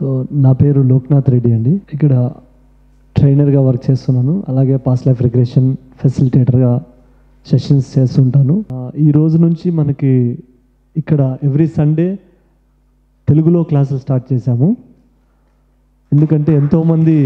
so నా పేరు లోక్నాథ్ రెడ్డి అండి ఇక్కడ ట్రైనర్గా వర్క్ చేస్తున్నాను అలాగే పాస్ లైఫ్ రిగ్రెషన్ ఫెసిలిటేటర్గా సెషన్స్ చేస్తుంటాను ఆ, ఈ రోజు నుంచి మనకి ఇక్కడ ఎవ్రీ సండే తెలుగులో క్లాసులు స్టార్ట్ చేశాము ఎందుకంటే ఎంతోమంది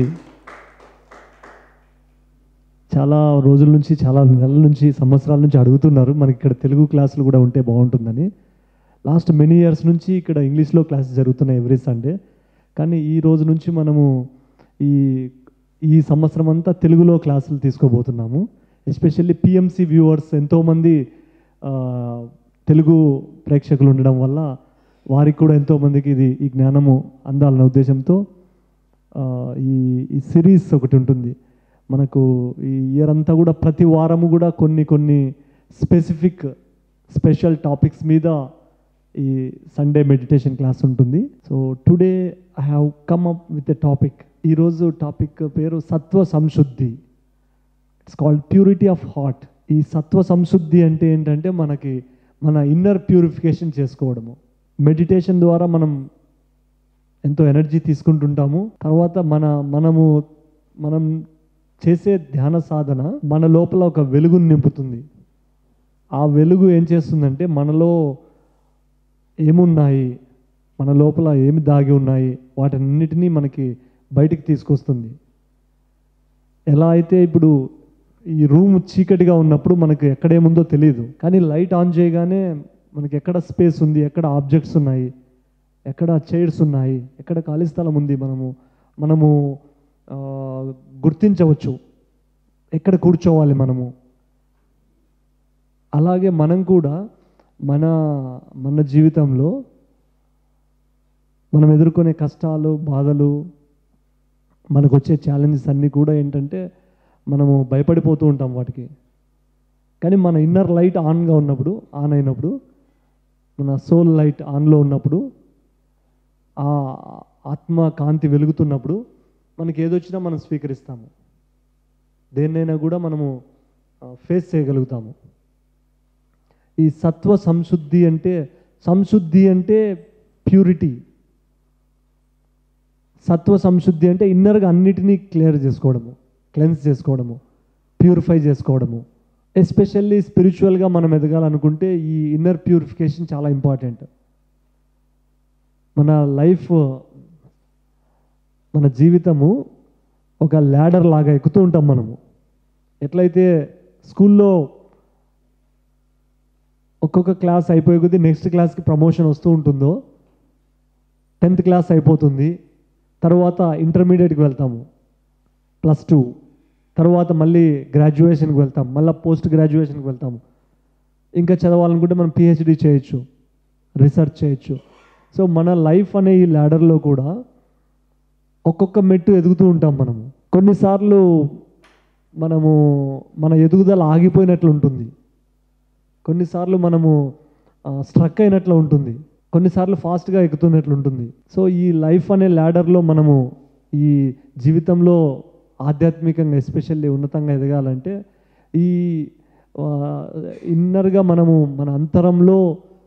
చాలా రోజుల నుంచి చాలా నెలల నుంచి సంవత్సరాల నుంచి అడుగుతున్నారు మనకి ఇక్కడ తెలుగు క్లాసులు కూడా ఉంటే బాగుంటుందని లాస్ట్ మెనీ ఇయర్స్ నుంచి ఇక్కడ ఇంగ్లీష్లో క్లాసెస్ జరుగుతున్నాయి ఎవ్రీ సండే కానీ ఈ రోజు నుంచి మనము ఈ ఈ సంవత్సరం అంతా తెలుగులో క్లాసులు తీసుకోబోతున్నాము ఎస్పెషల్లీ పిఎంసి వ్యూవర్స్ ఎంతోమంది ఆ, తెలుగు ప్రేక్షకులు ఉండడం వల్ల వారికి కూడా ఎంతోమందికి ఇది ఈ జ్ఞానము అందాలన్న ఉద్దేశంతో ఆ, ఈ ఈ సిరీస్ ఒకటి ఉంటుంది మనకు ఈ ఇయర్ అంతా కూడా ప్రతి వారము కూడా కొన్ని కొన్ని స్పెసిఫిక్ స్పెషల్ టాపిక్స్ మీద ఈ సండే మెడిటేషన్ క్లాస్ ఉంటుంది so today I have come up with a topic ఈరోజు టాపిక్ పేరు సత్వ సంశుద్ధి it's called purity of heart ఈ సత్వ సంశుద్ధి అంటే ఏంటంటే మనకి మన ఇన్నర్ ప్యూరిఫికేషన్ చేసుకోవడము మెడిటేషన్ ద్వారా మనం ఎంతో ఎనర్జీ తీసుకుంటుంటాము తర్వాత మన మనము మనం చేసే ధ్యాన సాధన మన లోపల ఒక వెలుగును నింపుతుంది ఆ వెలుగు ఏం చేస్తుందంటే మనలో ఏమున్నాయి మన లోపల ఏమి దాగి ఉన్నాయి వాటన్నిటినీ మనకి బయటికి తీసుకొస్తుంది ఎలా అయితే ఇప్పుడు ఈ రూమ్ చీకటిగా ఉన్నప్పుడు మనకు ఎక్కడేముందో తెలియదు కానీ లైట్ ఆన్ చేయగానే మనకి ఎక్కడ స్పేస్ ఉంది ఎక్కడ ఆబ్జెక్ట్స్ ఉన్నాయి ఎక్కడ చైర్స్ ఉన్నాయి ఎక్కడ ఖాళీ స్థలం ఉంది మనము మనము ఆ, గుర్తించవచ్చు ఎక్కడ కూర్చోవాలి మనము అలాగే మనం కూడా మన మన జీవితంలో మనం ఎదుర్కొనే కష్టాలు బాధలు మనకు వచ్చే ఛాలెంజెస్ అన్నీ కూడా ఏంటంటే మనము భయపడిపోతూ ఉంటాం వాటికి కానీ మన ఇన్నర్ లైట్ ఆన్గా ఉన్నప్పుడు ఆన్ అయినప్పుడు మన సోల్ లైట్ ఆన్లో ఉన్నప్పుడు ఆ ఆత్మ కాంతి వెలుగుతున్నప్పుడు మనకి ఏదొచ్చినా మనం స్వీకరిస్తాము దేన్నైనా కూడా మనము ఫేస్ చేయగలుగుతాము ఈ సత్వ సంశుద్ధి అంటే సంశుద్ధి అంటే ప్యూరిటీ సత్వ సంశుద్ధి అంటే ఇన్నర్గా అన్నిటినీ క్లియర్ చేసుకోవడము క్లెన్స్ చేసుకోవడము ప్యూరిఫై చేసుకోవడము ఎస్పెషల్లీ స్పిరిచువల్గా మనం ఎదగాలనుకుంటే ఈ ఇన్నర్ ప్యూరిఫికేషన్ చాలా ఇంపార్టెంట్ మన లైఫ్ మన జీవితము ఒక ల్యాడర్ లాగా ఎక్కుతూ ఉంటాం మనము ఎట్లయితే స్కూల్లో ఒక్కొక్క క్లాస్ అయిపోయే కొద్దీ నెక్స్ట్ క్లాస్కి ప్రమోషన్ వస్తూ ఉంటుందో టెన్త్ క్లాస్ అయిపోతుంది తర్వాత ఇంటర్మీడియట్కి వెళ్తాము ప్లస్ టూ తర్వాత మళ్ళీ గ్రాడ్యుయేషన్కి వెళ్తాం మళ్ళీ పోస్ట్ గ్రాడ్యుయేషన్కి వెళ్తాము ఇంకా చదవాలనుకుంటే మనం పిహెచ్డి చేయొచ్చు రీసెర్చ్ చేయొచ్చు సో మన లైఫ్ అనే ఈ ల్యాడర్లో కూడా ఒక్కొక్క మెట్టు ఎదుగుతూ ఉంటాం మనము కొన్నిసార్లు మనము మన ఎదుగుదల ఆగిపోయినట్లు ఉంటుంది కొన్నిసార్లు మనము స్ట్రక్ అయినట్లు ఉంటుంది కొన్నిసార్లు ఫాస్ట్గా ఎక్కుతున్నట్లు ఉంటుంది సో ఈ లైఫ్ అనే ల్యాడర్లో మనము ఈ జీవితంలో ఆధ్యాత్మికంగా ఎస్పెషల్లీ ఉన్నతంగా ఎదగాలంటే ఈ ఇన్నర్గా మనము మన అంతరంలో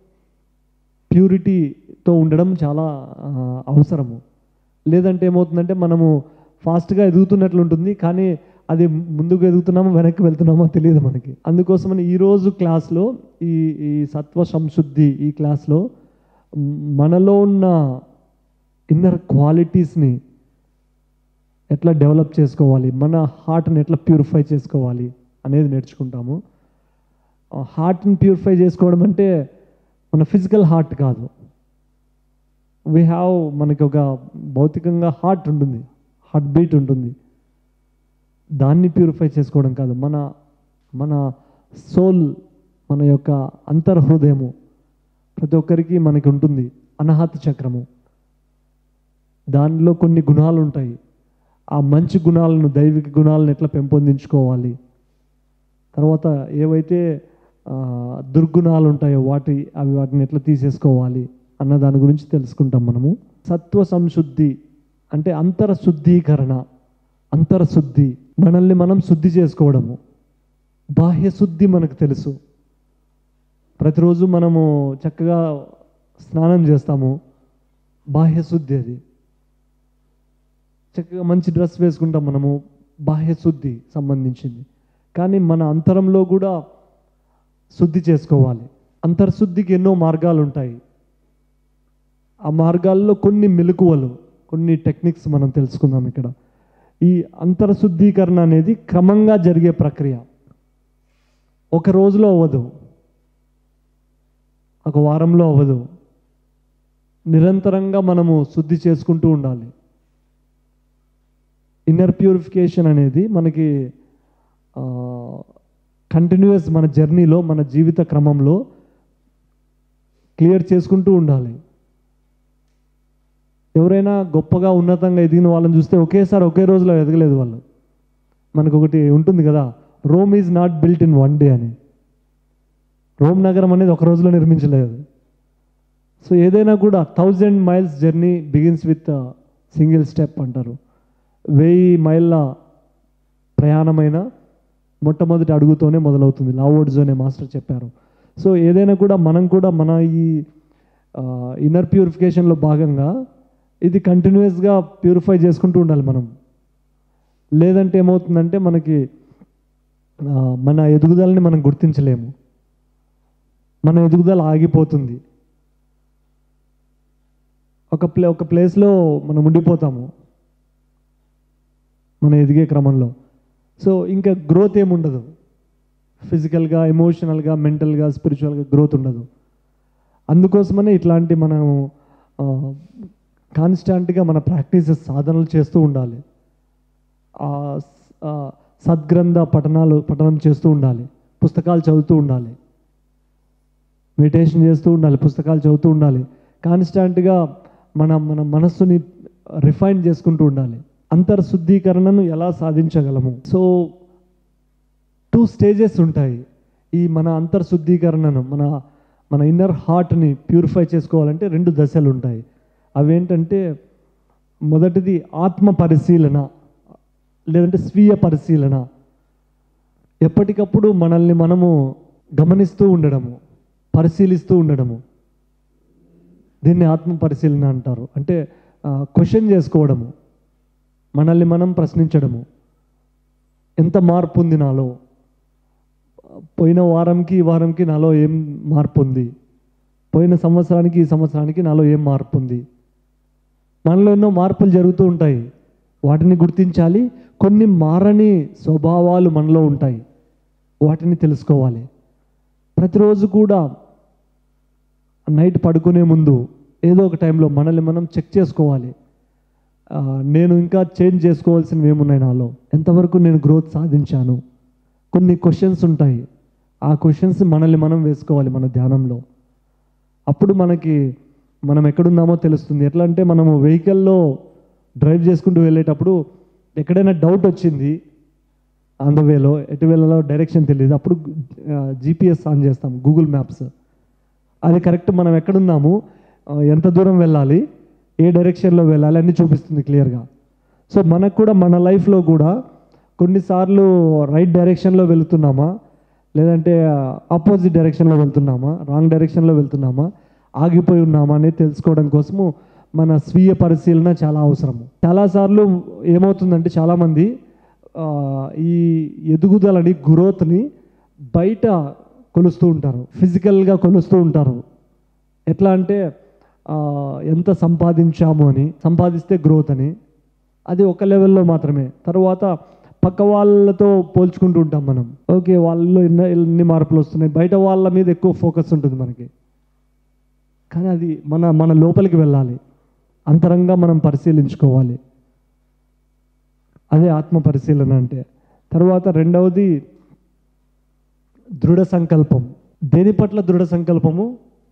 ప్యూరిటీతో ఉండడం చాలా ఆ, అవసరము లేదంటే ఏమవుతుందంటే మనము ఫాస్ట్గా ఎదుగుతున్నట్లు ఉంటుంది కానీ అది ముందుకు ఎదుగుతున్నామో వెనక్కి వెళ్తున్నామో తెలియదు మనకి అందుకోసమని ఈరోజు క్లాస్లో ఈ ఈ సత్వ సంశుద్ధి ఈ క్లాస్లో మ్, మనలో ఉన్న ఇన్నర్ క్వాలిటీస్ని ఎట్లా డెవలప్ చేసుకోవాలి మన హార్ట్ని ఎట్లా ప్యూరిఫై చేసుకోవాలి అనేది నేర్చుకుంటాము హార్ట్ని ప్యూరిఫై చేసుకోవడం అంటే మన ఫిజికల్ హార్ట్ కాదు వీ హ్యావ్ మనకి ఒక భౌతికంగా హార్ట్ ఉంటుంది హార్ట్ బీట్ ఉంటుంది దాన్ని ప్యూరిఫై చేసుకోవడం కాదు మన మన సోల్ మన యొక్క అంతర్హృదయము ప్రతి ఒక్కరికి మనకి ఉంటుంది అనాహత చక్రము దానిలో కొన్ని గుణాలు ఉంటాయి ఆ మంచి గుణాలను దైవిక గుణాలను ఎట్లా పెంపొందించుకోవాలి తర్వాత ఏవైతే ఆ, దుర్గుణాలు ఉంటాయో వాటి అవి వాటిని ఎట్లా తీసేసుకోవాలి అన్న దాని గురించి తెలుసుకుంటాం మనము సత్వ సంశుద్ధి అంటే అంతర శుద్ధీకరణ అంతర శుద్ధి మనల్ని మనం శుద్ధి చేసుకోవడము బాహ్య శుద్ధి మనకు తెలుసు ప్రతిరోజు మనము చక్కగా స్నానం చేస్తాము బాహ్య శుద్ధి అది చక్కగా మంచి డ్రెస్ వేసుకుంటాం మనము బాహ్య శుద్ధి సంబంధించింది కానీ మన అంతరంలో కూడా శుద్ధి చేసుకోవాలి అంతర్శుద్ధికి ఎన్నో మార్గాలు ఉంటాయి ఆ మార్గాల్లో కొన్ని మెలకువలు కొన్ని టెక్నిక్స్ మనం తెలుసుకుందాం ఇక్కడ ఈ అంతర్శుద్ధీకరణ అనేది క్రమంగా జరిగే ప్రక్రియ ఒక రోజులో అవ్వదు ఒక వారంలో అవ్వదు నిరంతరంగా మనము శుద్ధి చేసుకుంటూ ఉండాలి ఇన్నర్ ప్యూరిఫికేషన్ అనేది మనకి కంటిన్యూస్ మన జర్నీలో మన జీవిత క్రమంలో క్లియర్ చేసుకుంటూ ఉండాలి ఎవరైనా గొప్పగా ఉన్నతంగా ఎదిగిన వాళ్ళని చూస్తే ఒకేసారి ఒకే రోజులో ఎదగలేదు వాళ్ళు మనకు ఒకటి ఉంటుంది కదా Rome is not built in one day అని రోమ్ నగరం అనేది ఒక రోజులో నిర్మించలేదు సో ఏదైనా కూడా thousand miles journey begins with single step అంటారు వెయ్యి మైళ్ళ ప్రయాణమైన మొట్టమొదటి అడుగుతోనే మొదలవుతుంది లావోడ్స్ అనే మాస్టర్ చెప్పారు సో ఏదైనా కూడా మనం కూడా మన ఈ ఇన్నర్ ప్యూరిఫికేషన్లో భాగంగా ఇది కంటిన్యూస్గా ప్యూరిఫై చేసుకుంటూ ఉండాలి మనం లేదంటే ఏమవుతుందంటే మనకి ఆ, మన ఎదుగుదలని మనం గుర్తించలేము మన ఎదుగుదల ఆగిపోతుంది ఒక ప్లే ఒక ప్లేస్లో మనం ఉండిపోతాము మన ఎదిగే క్రమంలో సో ఇంకా గ్రోత్ ఏముండదు ఫిజికల్గా ఎమోషనల్గా మెంటల్గా స్పిరిచువల్గా గ్రోత్ ఉండదు అందుకోసమనే ఇట్లాంటి మనం కాన్స్టాంట్గా మన ప్రాక్టీసెస్ సాధనలు చేస్తూ ఉండాలి ఆ స- ఆ సద్గ్రంథ పఠనాలు పఠనం చేస్తూ ఉండాలి పుస్తకాలు చదువుతూ ఉండాలి మెడిటేషన్ చేస్తూ ఉండాలి పుస్తకాలు చదువుతూ ఉండాలి కాన్స్టాంట్గా మన మన మనస్సుని రిఫైన్ చేసుకుంటూ ఉండాలి అంతర్శుద్ధీకరణను ఎలా సాధించగలము సో టూ స్టేజెస్ ఉంటాయి ఈ మన అంతర్శుద్ధీకరణను మన మన ఇన్నర్ హార్ట్ని ప్యూరిఫై చేసుకోవాలంటే రెండు దశలు ఉంటాయి అవేంటంటే మొదటిది ఆత్మ పరిశీలన లేదంటే స్వీయ పరిశీలన ఎప్పటికప్పుడు మనల్ని మనము గమనిస్తూ ఉండడము పరిశీలిస్తూ ఉండడము దీన్ని ఆత్మ పరిశీలన అంటారు అంటే క్వశ్చన్ చేసుకోవడము మనల్ని మనం ప్రశ్నించడము ఎంత మార్పు ఉంది నాలో పోయిన వారంకి ఈ వారంకి నాలో ఏం మార్పు ఉంది పోయిన సంవత్సరానికి ఈ సంవత్సరానికి నాలో ఏం మార్పు ఉంది మనలో ఎన్నో మార్పులు జరుగుతూ ఉంటాయి వాటిని గుర్తించాలి కొన్ని మారని స్వభావాలు మనలో ఉంటాయి వాటిని తెలుసుకోవాలి ప్రతిరోజు కూడా నైట్ పడుకునే ముందు ఏదో ఒక టైంలో మనల్ని మనం చెక్ చేసుకోవాలి ఆ, నేను ఇంకా చేంజ్ చేసుకోవాల్సినవి ఏమున్నాయి నాలో ఎంతవరకు నేను గ్రోత్ సాధించాను కొన్ని క్వశ్చన్స్ ఉంటాయి ఆ క్వశ్చన్స్ మనల్ని మనం వేసుకోవాలి మన ధ్యానంలో అప్పుడు మనకి మనం ఎక్కడున్నామో తెలుస్తుంది ఎట్లా అంటే మనము వెహికల్లో డ్రైవ్ చేసుకుంటూ వెళ్ళేటప్పుడు ఎక్కడైనా డౌట్ వచ్చింది ఆన్ ద వేలో ఎటు వెళ్ళాలో డైరెక్షన్ తెలియదు అప్పుడు జీపీఎస్ ఆన్ చేస్తాం గూగుల్ మ్యాప్స్ అది కరెక్ట్ మనం ఎక్కడున్నాము ఆ, ఎంత దూరం వెళ్ళాలి ఏ డైరెక్షన్లో వెళ్ళాలి అన్నీ చూపిస్తుంది క్లియర్గా సో మనకు కూడా మన లైఫ్లో కూడా కొన్నిసార్లు రైట్ డైరెక్షన్లో వెళ్తున్నామా లేదంటే ఆపోజిట్ డైరెక్షన్లో వెళ్తున్నామా రాంగ్ డైరెక్షన్లో వెళ్తున్నామా ఆగిపోయి ఉన్నామా అనేది తెలుసుకోవడం కోసము మన స్వీయ పరిశీలన చాలా అవసరము చాలాసార్లు ఏమవుతుందంటే చాలామంది ఆ, ఈ ఎదుగుదలని గ్రోత్ని బయట కొలుస్తూ ఉంటారు ఫిజికల్గా కొలుస్తూ ఉంటారు ఎట్లా అంటే ఆ, ఎంత సంపాదించాము అని సంపాదిస్తే గ్రోత్ అని అది ఒక లెవెల్లో మాత్రమే తర్వాత పక్క వాళ్ళతో పోల్చుకుంటూ ఉంటాం మనం ఓకే వాళ్ళలో ఎన్ని ఎన్ని మార్పులు వస్తున్నాయి బయట వాళ్ళ మీద ఎక్కువ ఫోకస్ ఉంటుంది మనకి కానీ అది మన మన లోపలికి వెళ్ళాలి అంతరంగా మనం పరిశీలించుకోవాలి అదే ఆత్మ పరిశీలన అంటే తర్వాత రెండవది దృఢ సంకల్పం దేని పట్ల దృఢ సంకల్పము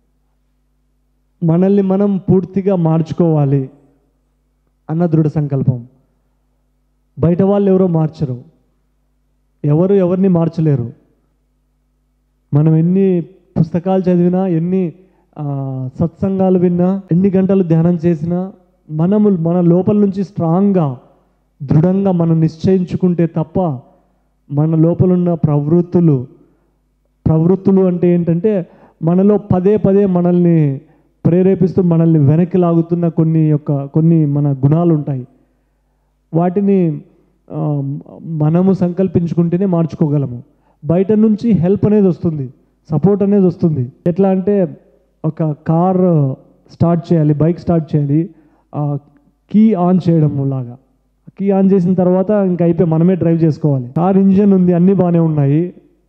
మనల్ని మనం పూర్తిగా మార్చుకోవాలి అన్న దృఢ సంకల్పం బయట వాళ్ళు ఎవరో మార్చరు ఎవరు ఎవరిని మార్చలేరు మనం ఎన్ని పుస్తకాలు చదివినా ఎన్ని ఆ, సత్సంగాలు విన్నా ఎన్ని గంటలు ధ్యానం చేసినా మనము మన లోపల నుంచి స్ట్రాంగ్గా దృఢంగా మనం నిశ్చయించుకుంటే తప్ప మన లోపల ఉన్న ప్రవృత్తులు ప్రవృత్తులు అంటే ఏంటంటే మనలో పదే పదే మనల్ని ప్రేరేపిస్తూ మనల్ని వెనక్కి లాగుతున్న కొన్ని యొక్క కొన్ని మన గుణాలు ఉంటాయి వాటిని ఆ, మనము సంకల్పించుకుంటేనే మార్చుకోగలము బయట నుంచి హెల్ప్ అనేది వస్తుంది సపోర్ట్ అనేది వస్తుంది ఎట్లా అంటే ఒక కార్ స్టార్ట్ చేయాలి బైక్ స్టార్ట్ చేయాలి కీ ఆన్ చేయడం లాగా కీ ఆన్ చేసిన తర్వాత ఇంకా అయిపోయి మనమే డ్రైవ్ చేసుకోవాలి కార్ ఇంజిన్ ఉంది అన్నీ బాగానే ఉన్నాయి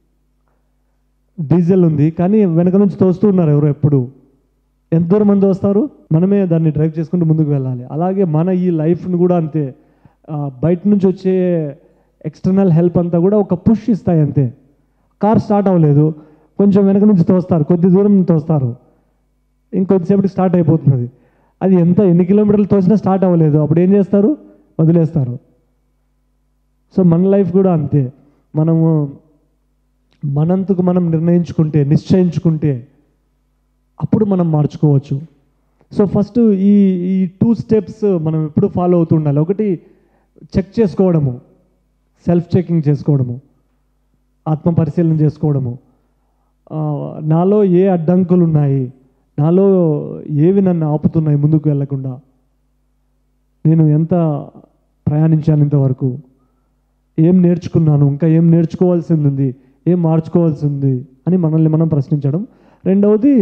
డీజిల్ ఉంది కానీ వెనక నుంచి తోస్తూ ఉన్నారు ఎవరు ఎప్పుడు ఎంత దూరం మంది వస్తారు మనమే దాన్ని డ్రైవ్ చేసుకుంటూ ముందుకు వెళ్ళాలి అలాగే మన ఈ లైఫ్ని కూడా అంతే ఆ, బయట నుంచి వచ్చే ఎక్స్టర్నల్ హెల్ప్ అంతా కూడా ఒక పుష్ ఇస్తాయి అంతే కార్ స్టార్ట్ అవ్వలేదు కొంచెం వెనక నుంచి తోస్తారు కొద్ది దూరం తోస్తారు ఇంకొద్దిసేపటికి స్టార్ట్ అయిపోతుంది అది ఎంత ఎన్ని కిలోమీటర్లు తోసినా స్టార్ట్ అవ్వలేదు అప్పుడు ఏం చేస్తారు వదిలేస్తారు సో మన లైఫ్ కూడా అంతే మనము మనంతకు మనం నిర్ణయించుకుంటే నిశ్చయించుకుంటే అప్పుడు మనం మార్చుకోవచ్చు సో ఫస్ట్ ఈ ఈ టూ స్టెప్స్ మనం ఎప్పుడు ఫాలో అవుతూ ఉండాలి ఒకటి చెక్ చేసుకోవడము సెల్ఫ్ చెకింగ్ చేసుకోవడము ఆత్మ పరిశీలన చేసుకోవడము ఆ, నాలో ఏ అడ్డంకులు ఉన్నాయి నాలో ఏవి నన్ను ఆపుతున్నాయి ముందుకు వెళ్ళకుండా నేను ఎంత ప్రయాణించాను ఇంతవరకు ఏం నేర్చుకున్నాను ఇంకా ఏం నేర్చుకోవాల్సింది ఉంది ఏం మార్చుకోవాల్సి ఉంది అని మనల్ని మనం ప్రశ్నించడం రెండవది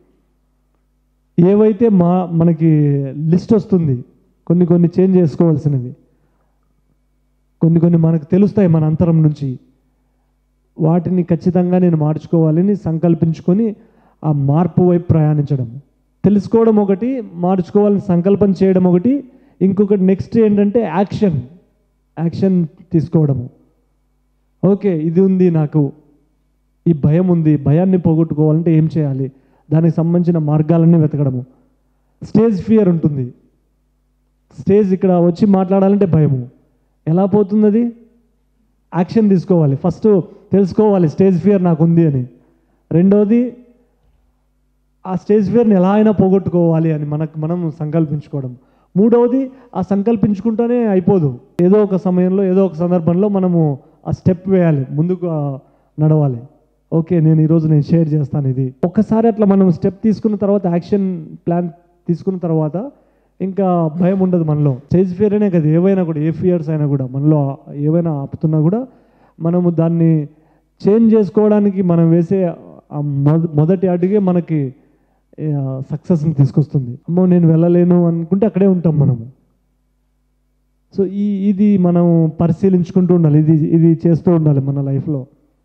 ఏవైతే మా మనకి లిస్ట్ వస్తుంది కొన్ని కొన్ని చేంజ్ చేసుకోవాల్సినవి కొన్ని కొన్ని మనకు తెలుస్తాయి మన అంతరం నుంచి వాటిని ఖచ్చితంగా నేను మార్చుకోవాలని సంకల్పించుకొని ఆ మార్పు వైపు ప్రయాణించడం తెలుసుకోవడం ఒకటి మార్చుకోవాలని సంకల్పం చేయడం ఒకటి ఇంకొకటి నెక్స్ట్ ఏంటంటే యాక్షన్ యాక్షన్ తీసుకోవడము ఓకే ఇది ఉంది నాకు ఈ భయం ఉంది భయాన్ని పోగొట్టుకోవాలంటే ఏం చేయాలి దానికి సంబంధించిన మార్గాలన్నీ వెతకడము స్టేజ్ ఫియర్ ఉంటుంది స్టేజ్ ఇక్కడ వచ్చి మాట్లాడాలంటే భయము ఎలా పోతుంది అది యాక్షన్ తీసుకోవాలి ఫస్ట్ తెలుసుకోవాలి స్టేజ్ ఫియర్ నాకు ఉంది అని రెండోది ఆ స్టేజ్ ఫియర్ని ఎలా అయినా పోగొట్టుకోవాలి అని మనకు మనం సంకల్పించుకోవడం మూడవది ఆ సంకల్పించుకుంటూనే అయిపోదు ఏదో ఒక సమయంలో ఏదో ఒక సందర్భంలో మనము ఆ స్టెప్ వేయాలి ముందుకు ఆ, నడవాలి ఓకే నేను ఈరోజు నేను షేర్ చేస్తాను ఇది ఒక్కసారి అట్లా మనం స్టెప్ తీసుకున్న తర్వాత యాక్షన్ ప్లాన్ తీసుకున్న తర్వాత ఇంకా భయం ఉండదు మనలో స్టేజ్ ఫియర్ అనే కదా ఏవైనా కూడా ఏ ఫియర్స్ అయినా కూడా మనలో ఏవైనా ఆపుతున్నా కూడా మనము దాన్ని చేంజ్ చేసుకోవడానికి మనం వేసే ఆ మొద- మొదటి అడుగే మనకి సక్సెస్ని తీసుకొస్తుంది అమ్మో నేను వెళ్ళలేను అనుకుంటే అక్కడే ఉంటాం మనము సో ఈ ఇది మనం పరిశీలించుకుంటూ ఉండాలి ఇది ఇది చేస్తూ ఉండాలి మన లైఫ్లో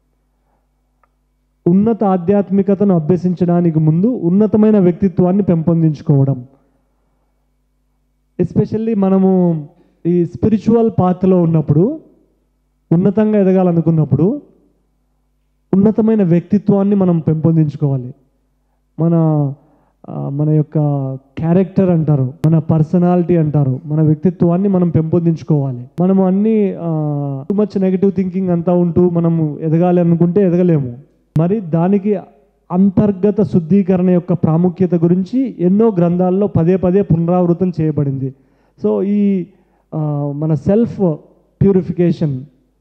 ఉన్నత ఆధ్యాత్మికతను అభ్యసించడానికి ముందు ఉన్నతమైన వ్యక్తిత్వాన్ని పెంపొందించుకోవడం ఎస్పెషల్లీ మనము ఈ స్పిరిచువల్ పాత్లో ఉన్నప్పుడు ఉన్నతంగా ఎదగాలనుకున్నప్పుడు ఉన్నతమైన వ్యక్తిత్వాన్ని మనం పెంపొందించుకోవాలి మన ఆ, మన యొక్క క్యారెక్టర్ అంటారు మన పర్సనాలిటీ అంటారు మన వ్యక్తిత్వాన్ని మనం పెంపొందించుకోవాలి మనము అన్ని టూ మచ్ నెగిటివ్ థింకింగ్ అంతా ఉంటూ మనము ఎదగాలి అనుకుంటే ఎదగలేము మరి దానికి అంతర్గత శుద్ధీకరణ యొక్క ప్రాముఖ్యత గురించి ఎన్నో గ్రంథాల్లో పదే పదే పునరావృతం చేయబడింది సో ఈ ఆ, మన సెల్ఫ్ ప్యూరిఫికేషన్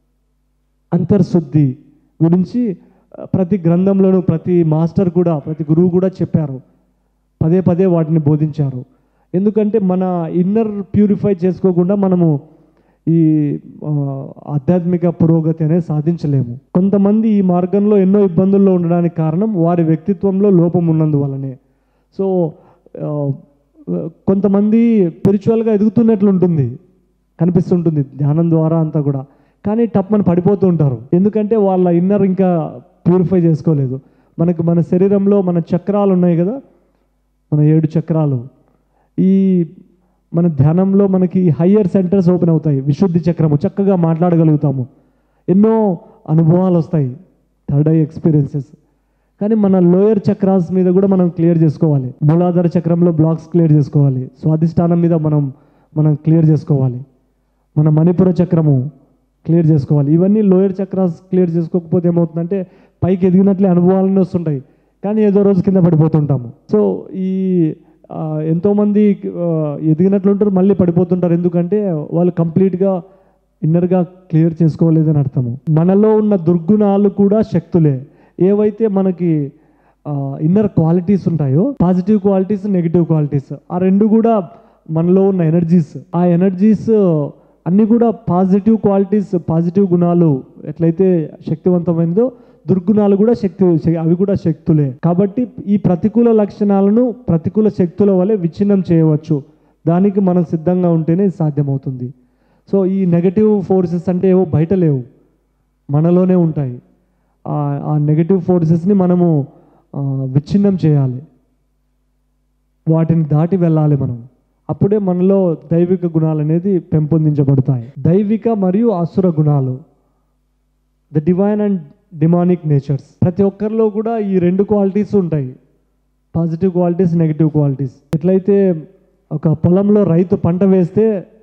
అంతర్శుద్ధి గురించి ఆ, ప్రతి గ్రంథంలోనూ ప్రతి మాస్టర్ కూడా ప్రతి గురువు కూడా చెప్పారు పదే పదే వాటిని బోధించారు ఎందుకంటే మన ఇన్నర్ ప్యూరిఫై చేసుకోకుండా మనము ఈ ఆ, ఆధ్యాత్మిక పురోగతి అనేది సాధించలేము కొంతమంది ఈ మార్గంలో ఎన్నో ఇబ్బందుల్లో ఉండడానికి కారణం వారి వ్యక్తిత్వంలో లోపం ఉన్నందువల్లనే సో ఆ, కొంతమంది స్పిరిచువల్గా ఎదుగుతున్నట్లు ఉంటుంది కనిపిస్తుంటుంది ధ్యానం ద్వారా అంతా కూడా కానీ టప్మని పడిపోతూ ఉంటారు ఎందుకంటే వాళ్ళ ఇన్నర్ ఇంకా ప్యూరిఫై చేసుకోలేదు మనకు మన శరీరంలో మన చక్రాలు ఉన్నాయి కదా మన ఏడు చక్రాలు ఈ మన ధ్యానంలో మనకి హయ్యర్ సెంటర్స్ ఓపెన్ అవుతాయి విశుద్ధి చక్రము చక్కగా మాట్లాడగలుగుతాము ఎన్నో అనుభవాలు వస్తాయి థర్డ్ ఐ ఎక్స్పీరియన్సెస్ కానీ మన లోయర్ చక్రాస్ మీద కూడా మనం క్లియర్ చేసుకోవాలి మూలాధార చక్రంలో బ్లాక్స్ క్లియర్ చేసుకోవాలి స్వాధిష్టానం మీద మనం మనం క్లియర్ చేసుకోవాలి మన మణిపుర చక్రము క్లియర్ చేసుకోవాలి ఇవన్నీ లోయర్ చక్రాస్ క్లియర్ చేసుకోకపోతే ఏమవుతుందంటే పైకి ఎదిగినట్లే అనుభవాలన్నీ వస్తుంటాయి కానీ ఏదో రోజు కింద పడిపోతుంటాము సో ఈ ఆ, ఎంతోమంది ఆ, ఎదిగినట్లు ఉంటారు మళ్ళీ పడిపోతుంటారు ఎందుకంటే వాళ్ళు కంప్లీట్గా ఇన్నర్గా క్లియర్ చేసుకోలేదని అర్థము మనలో ఉన్న దుర్గుణాలు కూడా శక్తులే ఏవైతే మనకి ఇన్నర్ క్వాలిటీస్ ఉంటాయో పాజిటివ్ క్వాలిటీస్ నెగిటివ్ క్వాలిటీస్ ఆ రెండు కూడా మనలో ఉన్న ఎనర్జీస్ ఆ ఎనర్జీస్ అన్నీ కూడా పాజిటివ్ క్వాలిటీస్ పాజిటివ్ గుణాలు ఎట్లయితే శక్తివంతమైందో దుర్గుణాలు కూడా శక్తి శ- అవి కూడా శక్తులే కాబట్టి ఈ ప్రతికూల లక్షణాలను ప్రతికూల శక్తుల వలె విచ్ఛిన్నం చేయవచ్చు దానికి మనం సిద్ధంగా ఉంటేనే ఇది సాధ్యమవుతుంది సో ఈ నెగటివ్ ఫోర్సెస్ అంటే ఏవో బయట లేవు మనలోనే ఉంటాయి ఆ- ఆ నెగటివ్ ఫోర్సెస్ని మనము ఆ, విచ్ఛిన్నం చేయాలి వాటిని దాటి వెళ్ళాలి మనం అప్పుడే మనలో దైవిక గుణాలు అనేది పెంపొందించబడతాయి దైవిక మరియు అసుర గుణాలు the divine and demonic natures ప్రతి ఒక్కరిలో కూడా ఈ రెండు క్వాలిటీస్ ఉంటాయి పాజిటివ్ క్వాలిటీస్ నెగిటివ్ క్వాలిటీస్ ఎట్లయితే ఒక పొలంలో రైతు పంట వేస్తే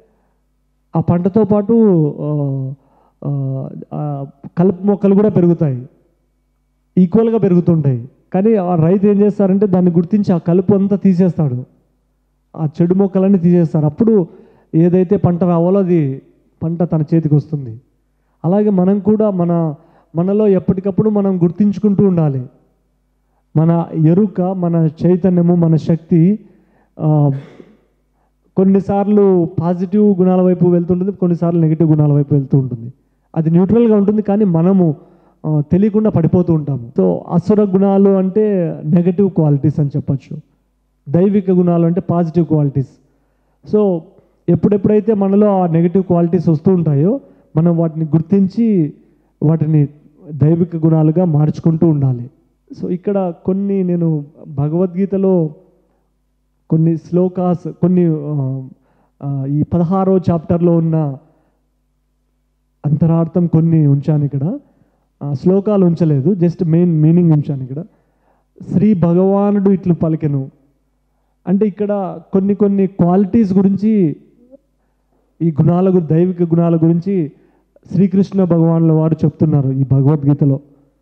ఆ పంటతో పాటు ఆ, ఆ, ఆ, కలుపు మొక్కలు కూడా పెరుగుతాయి ఈక్వల్గా పెరుగుతుంటాయి కానీ ఆ రైతు ఏం చేస్తారంటే దాన్ని గుర్తించి ఆ కలుపు అంతా తీసేస్తాడు ఆ చెడు మొక్కలన్నీ తీసేస్తారు అప్పుడు ఏదైతే పంట రావాలో అది పంట తన చేతికి వస్తుంది అలాగే మనం కూడా మన మనలో ఎప్పటికప్పుడు మనం గుర్తించుకుంటూ ఉండాలి మన ఎరుక మన చైతన్యము మన శక్తి ఆ, కొన్నిసార్లు పాజిటివ్ గుణాల వైపు వెళ్తుంటుంది కొన్నిసార్లు నెగిటివ్ గుణాల వైపు వెళ్తూ ఉంటుంది అది న్యూట్రల్గా ఉంటుంది కానీ మనము ఆ, తెలియకుండా పడిపోతూ ఉంటాము సో అసుర గుణాలు అంటే నెగటివ్ క్వాలిటీస్ అని చెప్పొచ్చు దైవిక గుణాలు అంటే పాజిటివ్ క్వాలిటీస్ సో ఎప్పుడెప్పుడైతే మనలో ఆ నెగటివ్ క్వాలిటీస్ వస్తూ ఉంటాయో మనం వాటిని గుర్తించి వాటిని దైవిక గుణాలుగా మార్చుకుంటూ ఉండాలి సో ఇక్కడ కొన్ని నేను భగవద్గీతలో కొన్ని శ్లోకాస్ కొన్ని ఆ, ఆ, ఈ పదహారో చాప్టర్లో ఉన్న అంతరార్థం కొన్ని ఉంచాను ఇక్కడ ఆ, శ్లోకాలు ఉంచలేదు జస్ట్ మెయిన్ మీనింగ్ ఉంచాను ఇక్కడ శ్రీ భగవానుడు ఇట్లు పలికెను అంటే ఇక్కడ కొన్ని కొన్ని క్వాలిటీస్ గురించి ఈ గుణాల గు- దైవిక గుణాల గురించి శ్రీకృష్ణ భగవానుల వారు చెప్తున్నారు ఈ భగవద్గీతలో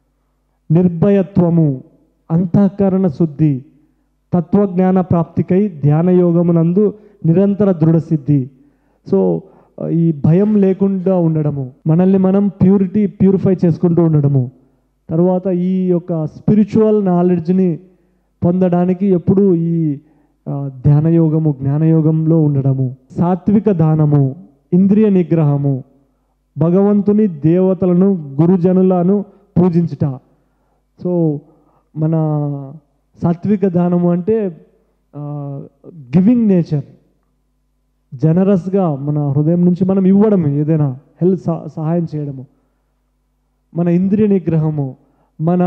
నిర్భయత్వము అంతఃకరణ శుద్ధి తత్వజ్ఞాన ప్రాప్తికై ధ్యాన యోగమునందు నిరంతర దృఢ సిద్ధి సో ఆ, ఈ భయం లేకుండా ఉండడము మనల్ని మనం ప్యూరిటీ ప్యూరిఫై చేసుకుంటూ ఉండడము తర్వాత ఈ యొక్క స్పిరిచువల్ నాలెడ్జ్ని పొందడానికి ఎప్పుడు ఈ ఆ, ధ్యానయోగము జ్ఞానయోగంలో ఉండడము సాత్విక దానము ఇంద్రియ నిగ్రహము భగవంతుని దేవతలను గురుజనులను పూజించుట సో మన సాత్విక దానము అంటే గివింగ్ నేచర్ జనరస్గా మన హృదయం నుంచి మనం ఇవ్వడం ఏదైనా హెల్ప్ సహాయం చేయడము మన ఇంద్రియ నిగ్రహము మన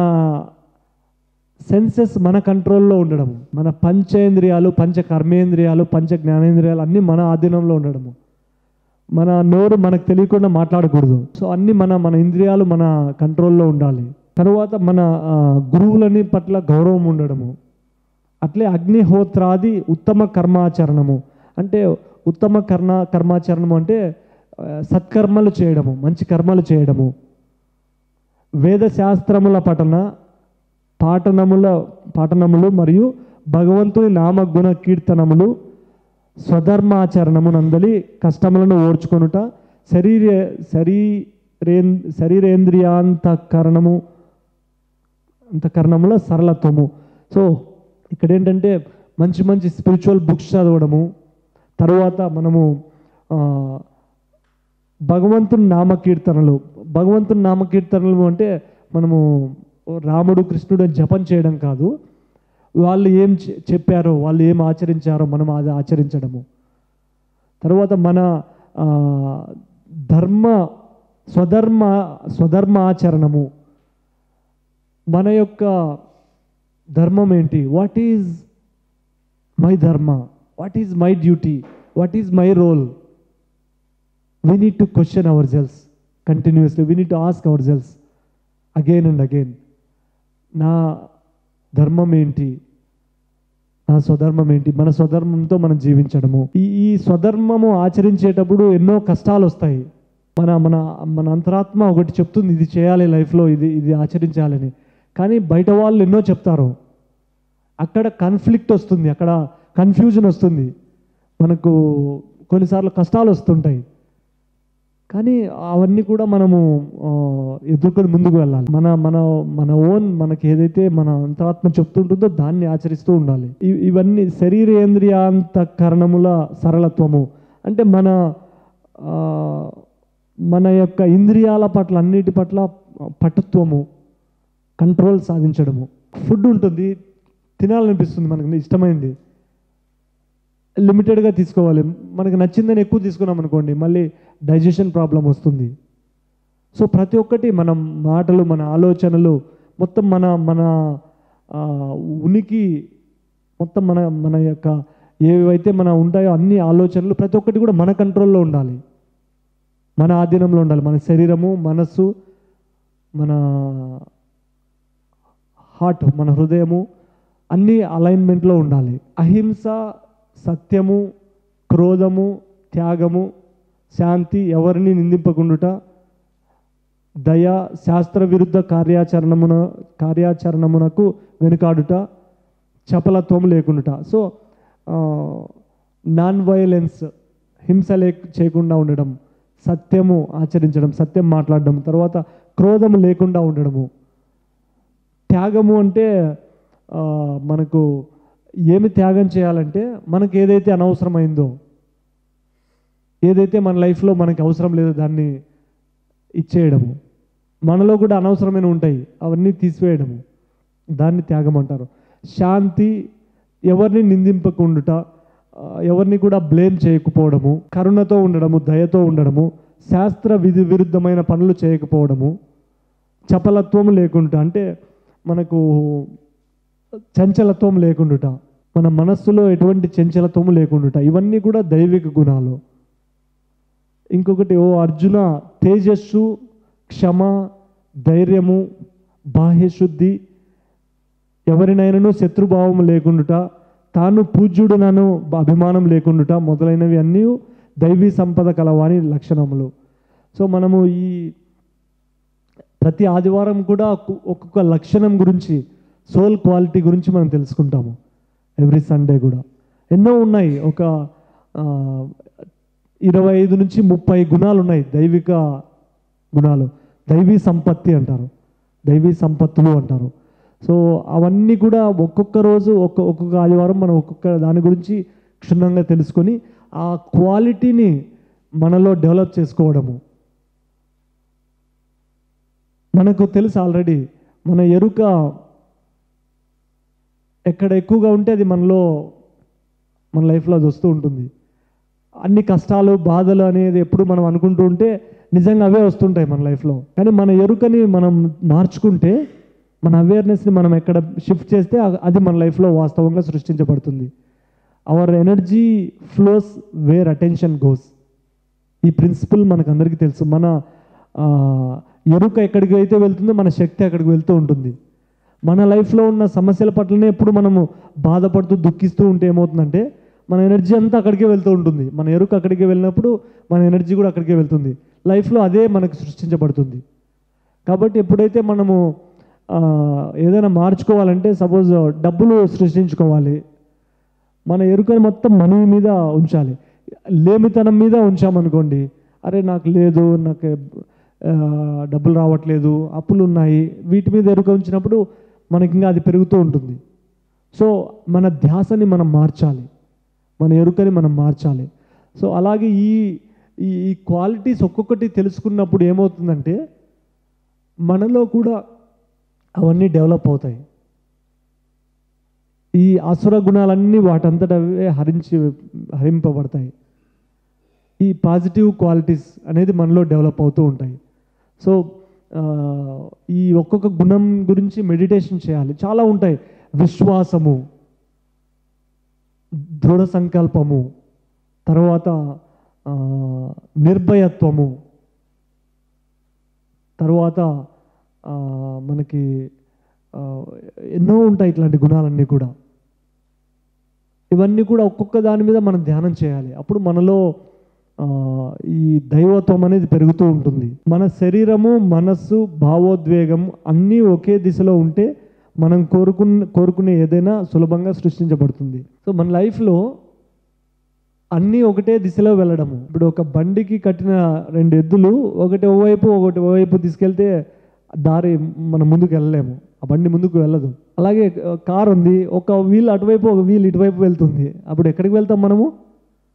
సెన్సెస్ మన కంట్రోల్లో ఉండడము మన పంచేంద్రియాలు పంచ కర్మేంద్రియాలు పంచ జ్ఞానేంద్రియాలు అన్నీ మన ఆధీనంలో ఉండడము మన నోరు మనకు తెలియకుండా మాట్లాడకూడదు సో అన్నీ మన మన ఇంద్రియాలు మన కంట్రోల్లో ఉండాలి తర్వాత మన ఆ, గురువులని పట్ల గౌరవం ఉండడము అట్లే అగ్నిహోత్రాది ఉత్తమ కర్మాచరణము అంటే ఉత్తమ కర్మ కర్మాచరణము అంటే ఆ, సత్కర్మలు చేయడము మంచి కర్మలు చేయడము వేద శాస్త్రముల పఠన పాఠనముల పాఠనములు మరియు భగవంతుని నామగుణ కీర్తనములు స్వధర్మాచరణము నందలి కష్టములను ఓర్చుకొనుట శరీర శరీరేం శరీరేంద్రియాంతకరణము అంతకరణముల సరళత్వము సో ఇక్కడ ఏంటంటే మంచి మంచి స్పిరిచువల్ బుక్స్ చదవడము తర్వాత మనము ఆ, భగవంతుని నామకీర్తనలు భగవంతుని నామకీర్తనలు అంటే మనము రాముడు కృష్ణుడు అని జపం చేయడం కాదు వాళ్ళు ఏం చె- చెప్పారో వాళ్ళు ఏం ఆచరించారో మనం అది ఆచరించడము తర్వాత మన ఆ, ధర్మ స్వధర్మ స్వధర్మ ఆచరణము మన యొక్క ధర్మం ఏంటి వాట్ ఈజ్ మై ధర్మ what is my duty what is my role we need to question ourselves continuously we need to ask ourselves again and again నా ధర్మం ఏంటి నా స్వధర్మం ఏంటి మన స్వధర్మంతో మనం జీవించడము ఈ ఈ స్వధర్మము ఆచరించేటప్పుడు ఎన్నో కష్టాలు వస్తాయి మన మన మన అంతరాత్మ ఒకటి చెప్తుంది ఇది చేయాలి లైఫ్లో ఇది ఇది ఆచరించాలని కానీ బయట వాళ్ళు ఎన్నో చెప్తారు అక్కడ కన్ఫ్లిక్ట్ వస్తుంది అక్కడ కన్ఫ్యూజన్ వస్తుంది మనకు కొన్నిసార్లు కష్టాలు వస్తుంటాయి కానీ అవన్నీ కూడా మనము ఆ, ఎదుర్కొని ముందుకు వెళ్ళాలి మన మన మన ఓన్ మనకి ఏదైతే మన అంతరాత్మ చెప్తుంటుందో దాన్ని ఆచరిస్తూ ఉండాలి ఇ- ఇవన్నీ శరీరేంద్రియాంత కరణముల సరళత్వము అంటే మన ఆ, మన యొక్క ఇంద్రియాల పట్ల అన్నిటి పట్ల పటుత్వము కంట్రోల్ సాధించడము ఫుడ్ ఉంటుంది తినాలనిపిస్తుంది మనకు ఇష్టమైంది లిమిటెడ్గా తీసుకోవాలి మనకు నచ్చిందని ఎక్కువ తీసుకున్నాం అనుకోండి మళ్ళీ డైజెషన్ ప్రాబ్లం వస్తుంది సో ప్రతి ఒక్కటి మన మాటలు మన ఆలోచనలు మొత్తం మన మన ఆ, ఉనికి మొత్తం మన మన యొక్క ఏవైతే మన ఉంటాయో అన్ని ఆలోచనలు ప్రతి ఒక్కటి కూడా మన కంట్రోల్లో ఉండాలి మన ఆధీనంలో ఉండాలి మన శరీరము మనస్సు మన హార్ట్ మన హృదయము అన్నీ అలైన్మెంట్లో ఉండాలి అహింస సత్యము క్రోధము త్యాగము శాంతి ఎవరిని నిందింపకుండుట దయ శాస్త్ర విరుద్ధ కార్యాచరణమున కార్యాచరణమునకు వెనుకాడుట చపలత్వం లేకుండుట సో నాన్ వైలెన్స్ హింస లే చేయకుండా ఉండడం సత్యము ఆచరించడం సత్యం మాట్లాడడం తర్వాత క్రోధము లేకుండా ఉండడము త్యాగము అంటే ఆ, మనకు ఏమి త్యాగం చేయాలంటే మనకు ఏదైతే అనవసరమైందో ఏదైతే మన లైఫ్లో మనకి అవసరం లేదో దాన్ని ఇచ్చేయడము మనలో కూడా అనవసరమైన ఉంటాయి అవన్నీ తీసివేయడము దాన్ని త్యాగం అంటారు శాంతి ఎవరిని నిందింపకుండుట ఆ, ఎవరిని కూడా బ్లేమ్ చేయకపోవడము కరుణతో ఉండడము దయతో ఉండడము శాస్త్ర విధి విరుద్ధమైన పనులు చేయకపోవడము చపలత్వం లేకుండా అంటే మనకు చంచలత్వం లేకుండుట మన మనస్సులో ఎటువంటి చంచలత్వం లేకుండుట ఇవన్నీ కూడా దైవిక గుణాలు ఇంకొకటి ఓ అర్జున తేజస్సు క్షమ ధైర్యము బాహ్యశుద్ధి ఎవరినైనాను శత్రుభావం లేకుండుట తాను పూజ్యుడునను అభిమానం లేకుండుట మొదలైనవి అన్నీ దైవీ సంపద కలవాని లక్షణములు సో మనము ఈ ప్రతి ఆదివారం కూడా ఒక్కొ- ఒక్కొక్క లక్షణం గురించి సోల్ క్వాలిటీ గురించి మనం తెలుసుకుంటాము ఎవ్రీ సండే కూడా ఎన్నో ఉన్నాయి ఒక ఆ, ఇరవై ఐదు నుంచి ముప్పై గుణాలు ఉన్నాయి దైవిక గుణాలు దైవీ సంపత్తి అంటారు దైవీ సంపత్తులు అంటారు సో అవన్నీ కూడా ఒక్కొక్క రోజు ఒక్క ఒక్కొక్క ఆదివారం మనం ఒక్కొక్క దాని గురించి క్షుణ్ణంగా తెలుసుకొని ఆ క్వాలిటీని మనలో డెవలప్ చేసుకోవడము మనకు తెలుసు ఆల్రెడీ మన ఎరుక ఎక్కడ ఎక్కువగా ఉంటే అది మనలో మన లైఫ్లో అది వస్తూ ఉంటుంది అన్ని కష్టాలు బాధలు అనేది ఎప్పుడు మనం అనుకుంటూ ఉంటే నిజంగా అవే వస్తుంటాయి మన లైఫ్లో కానీ మన ఎరుకని మనం మార్చుకుంటే మన అవేర్నెస్ని మనం ఎక్కడ షిఫ్ట్ చేస్తే అ- అది మన లైఫ్లో వాస్తవంగా సృష్టించబడుతుంది our energy flows where attention goes ఈ ప్రిన్సిపల్ మనకు అందరికీ తెలుసు మన ఆ, ఎరుక ఎక్కడికి అయితే వెళ్తుందో మన శక్తి అక్కడికి వెళ్తూ ఉంటుంది మన లైఫ్లో ఉన్న సమస్యల పట్లనే ఎప్పుడు మనము బాధపడుతూ దుఃఖిస్తూ ఉంటే ఏమవుతుందంటే మన ఎనర్జీ అంతా అక్కడికే వెళ్తూ ఉంటుంది మన ఎరుక అక్కడికే వెళ్ళినప్పుడు మన ఎనర్జీ కూడా అక్కడికే వెళ్తుంది లైఫ్లో అదే మనకు సృష్టించబడుతుంది కాబట్టి ఎప్పుడైతే మనము ఆ, ఏదైనా మార్చుకోవాలంటే సపోజ్ డబ్బులు సృష్టించుకోవాలి మన ఎరుకని మొత్తం మనీ మీద ఉంచాలి లేమితనం మీద ఉంచామనుకోండి అరే నాకు లేదు నాకు ఆ, డబ్బులు రావట్లేదు అప్పులు ఉన్నాయి వీటి మీద ఎరుక ఉంచినప్పుడు మనకి ఇంకా అది పెరుగుతూ ఉంటుంది సో మన ధ్యాసని మనం మార్చాలి మన ఎరుకని మనం మార్చాలి సో అలాగే ఈ ఈ ఈ క్వాలిటీస్ ఒక్కొక్కటి తెలుసుకున్నప్పుడు ఏమవుతుందంటే మనలో కూడా అవన్నీ డెవలప్ అవుతాయి ఈ అసుర గుణాలన్నీ వాటంతట అవే హరించి హరింపబడతాయి ఈ పాజిటివ్ క్వాలిటీస్ అనేది మనలో డెవలప్ అవుతూ ఉంటాయి సో ఆ, ఈ ఒక్కొక్క గుణం గురించి మెడిటేషన్ చేయాలి చాలా ఉంటాయి విశ్వాసము దృఢ సంకల్పము తర్వాత ఆ, నిర్భయత్వము తర్వాత ఆ, మనకి ఆ, ఎన్నో ఉంటాయి ఇట్లాంటి గుణాలన్నీ కూడా ఇవన్నీ కూడా ఒక్కొక్క దాని మీద మనం ధ్యానం చేయాలి అప్పుడు మనలో ఆ, ఈ దైవత్వం అనేది పెరుగుతూ ఉంటుంది మన శరీరము మనస్సు భావోద్వేగం అన్నీ ఒకే దిశలో ఉంటే మనం కోరుకున్న కోరుకునే ఏదైనా సులభంగా సృష్టించబడుతుంది సో మన లైఫ్లో అన్నీ ఒకటే దిశలో వెళ్ళడము ఇప్పుడు ఒక బండికి కట్టిన రెండు ఎద్దులు ఒకటి ఓవైపు ఒకటి ఓవైపు తీసుకెళ్తే దారి మనం ముందుకు వెళ్ళలేము ఆ బండి ముందుకు వెళ్ళదు అలాగే ఆ, కార్ ఉంది ఒక వీల్ అటువైపు ఒక వీల్ ఇటువైపు వెళ్తుంది అప్పుడు ఎక్కడికి వెళ్తాం మనము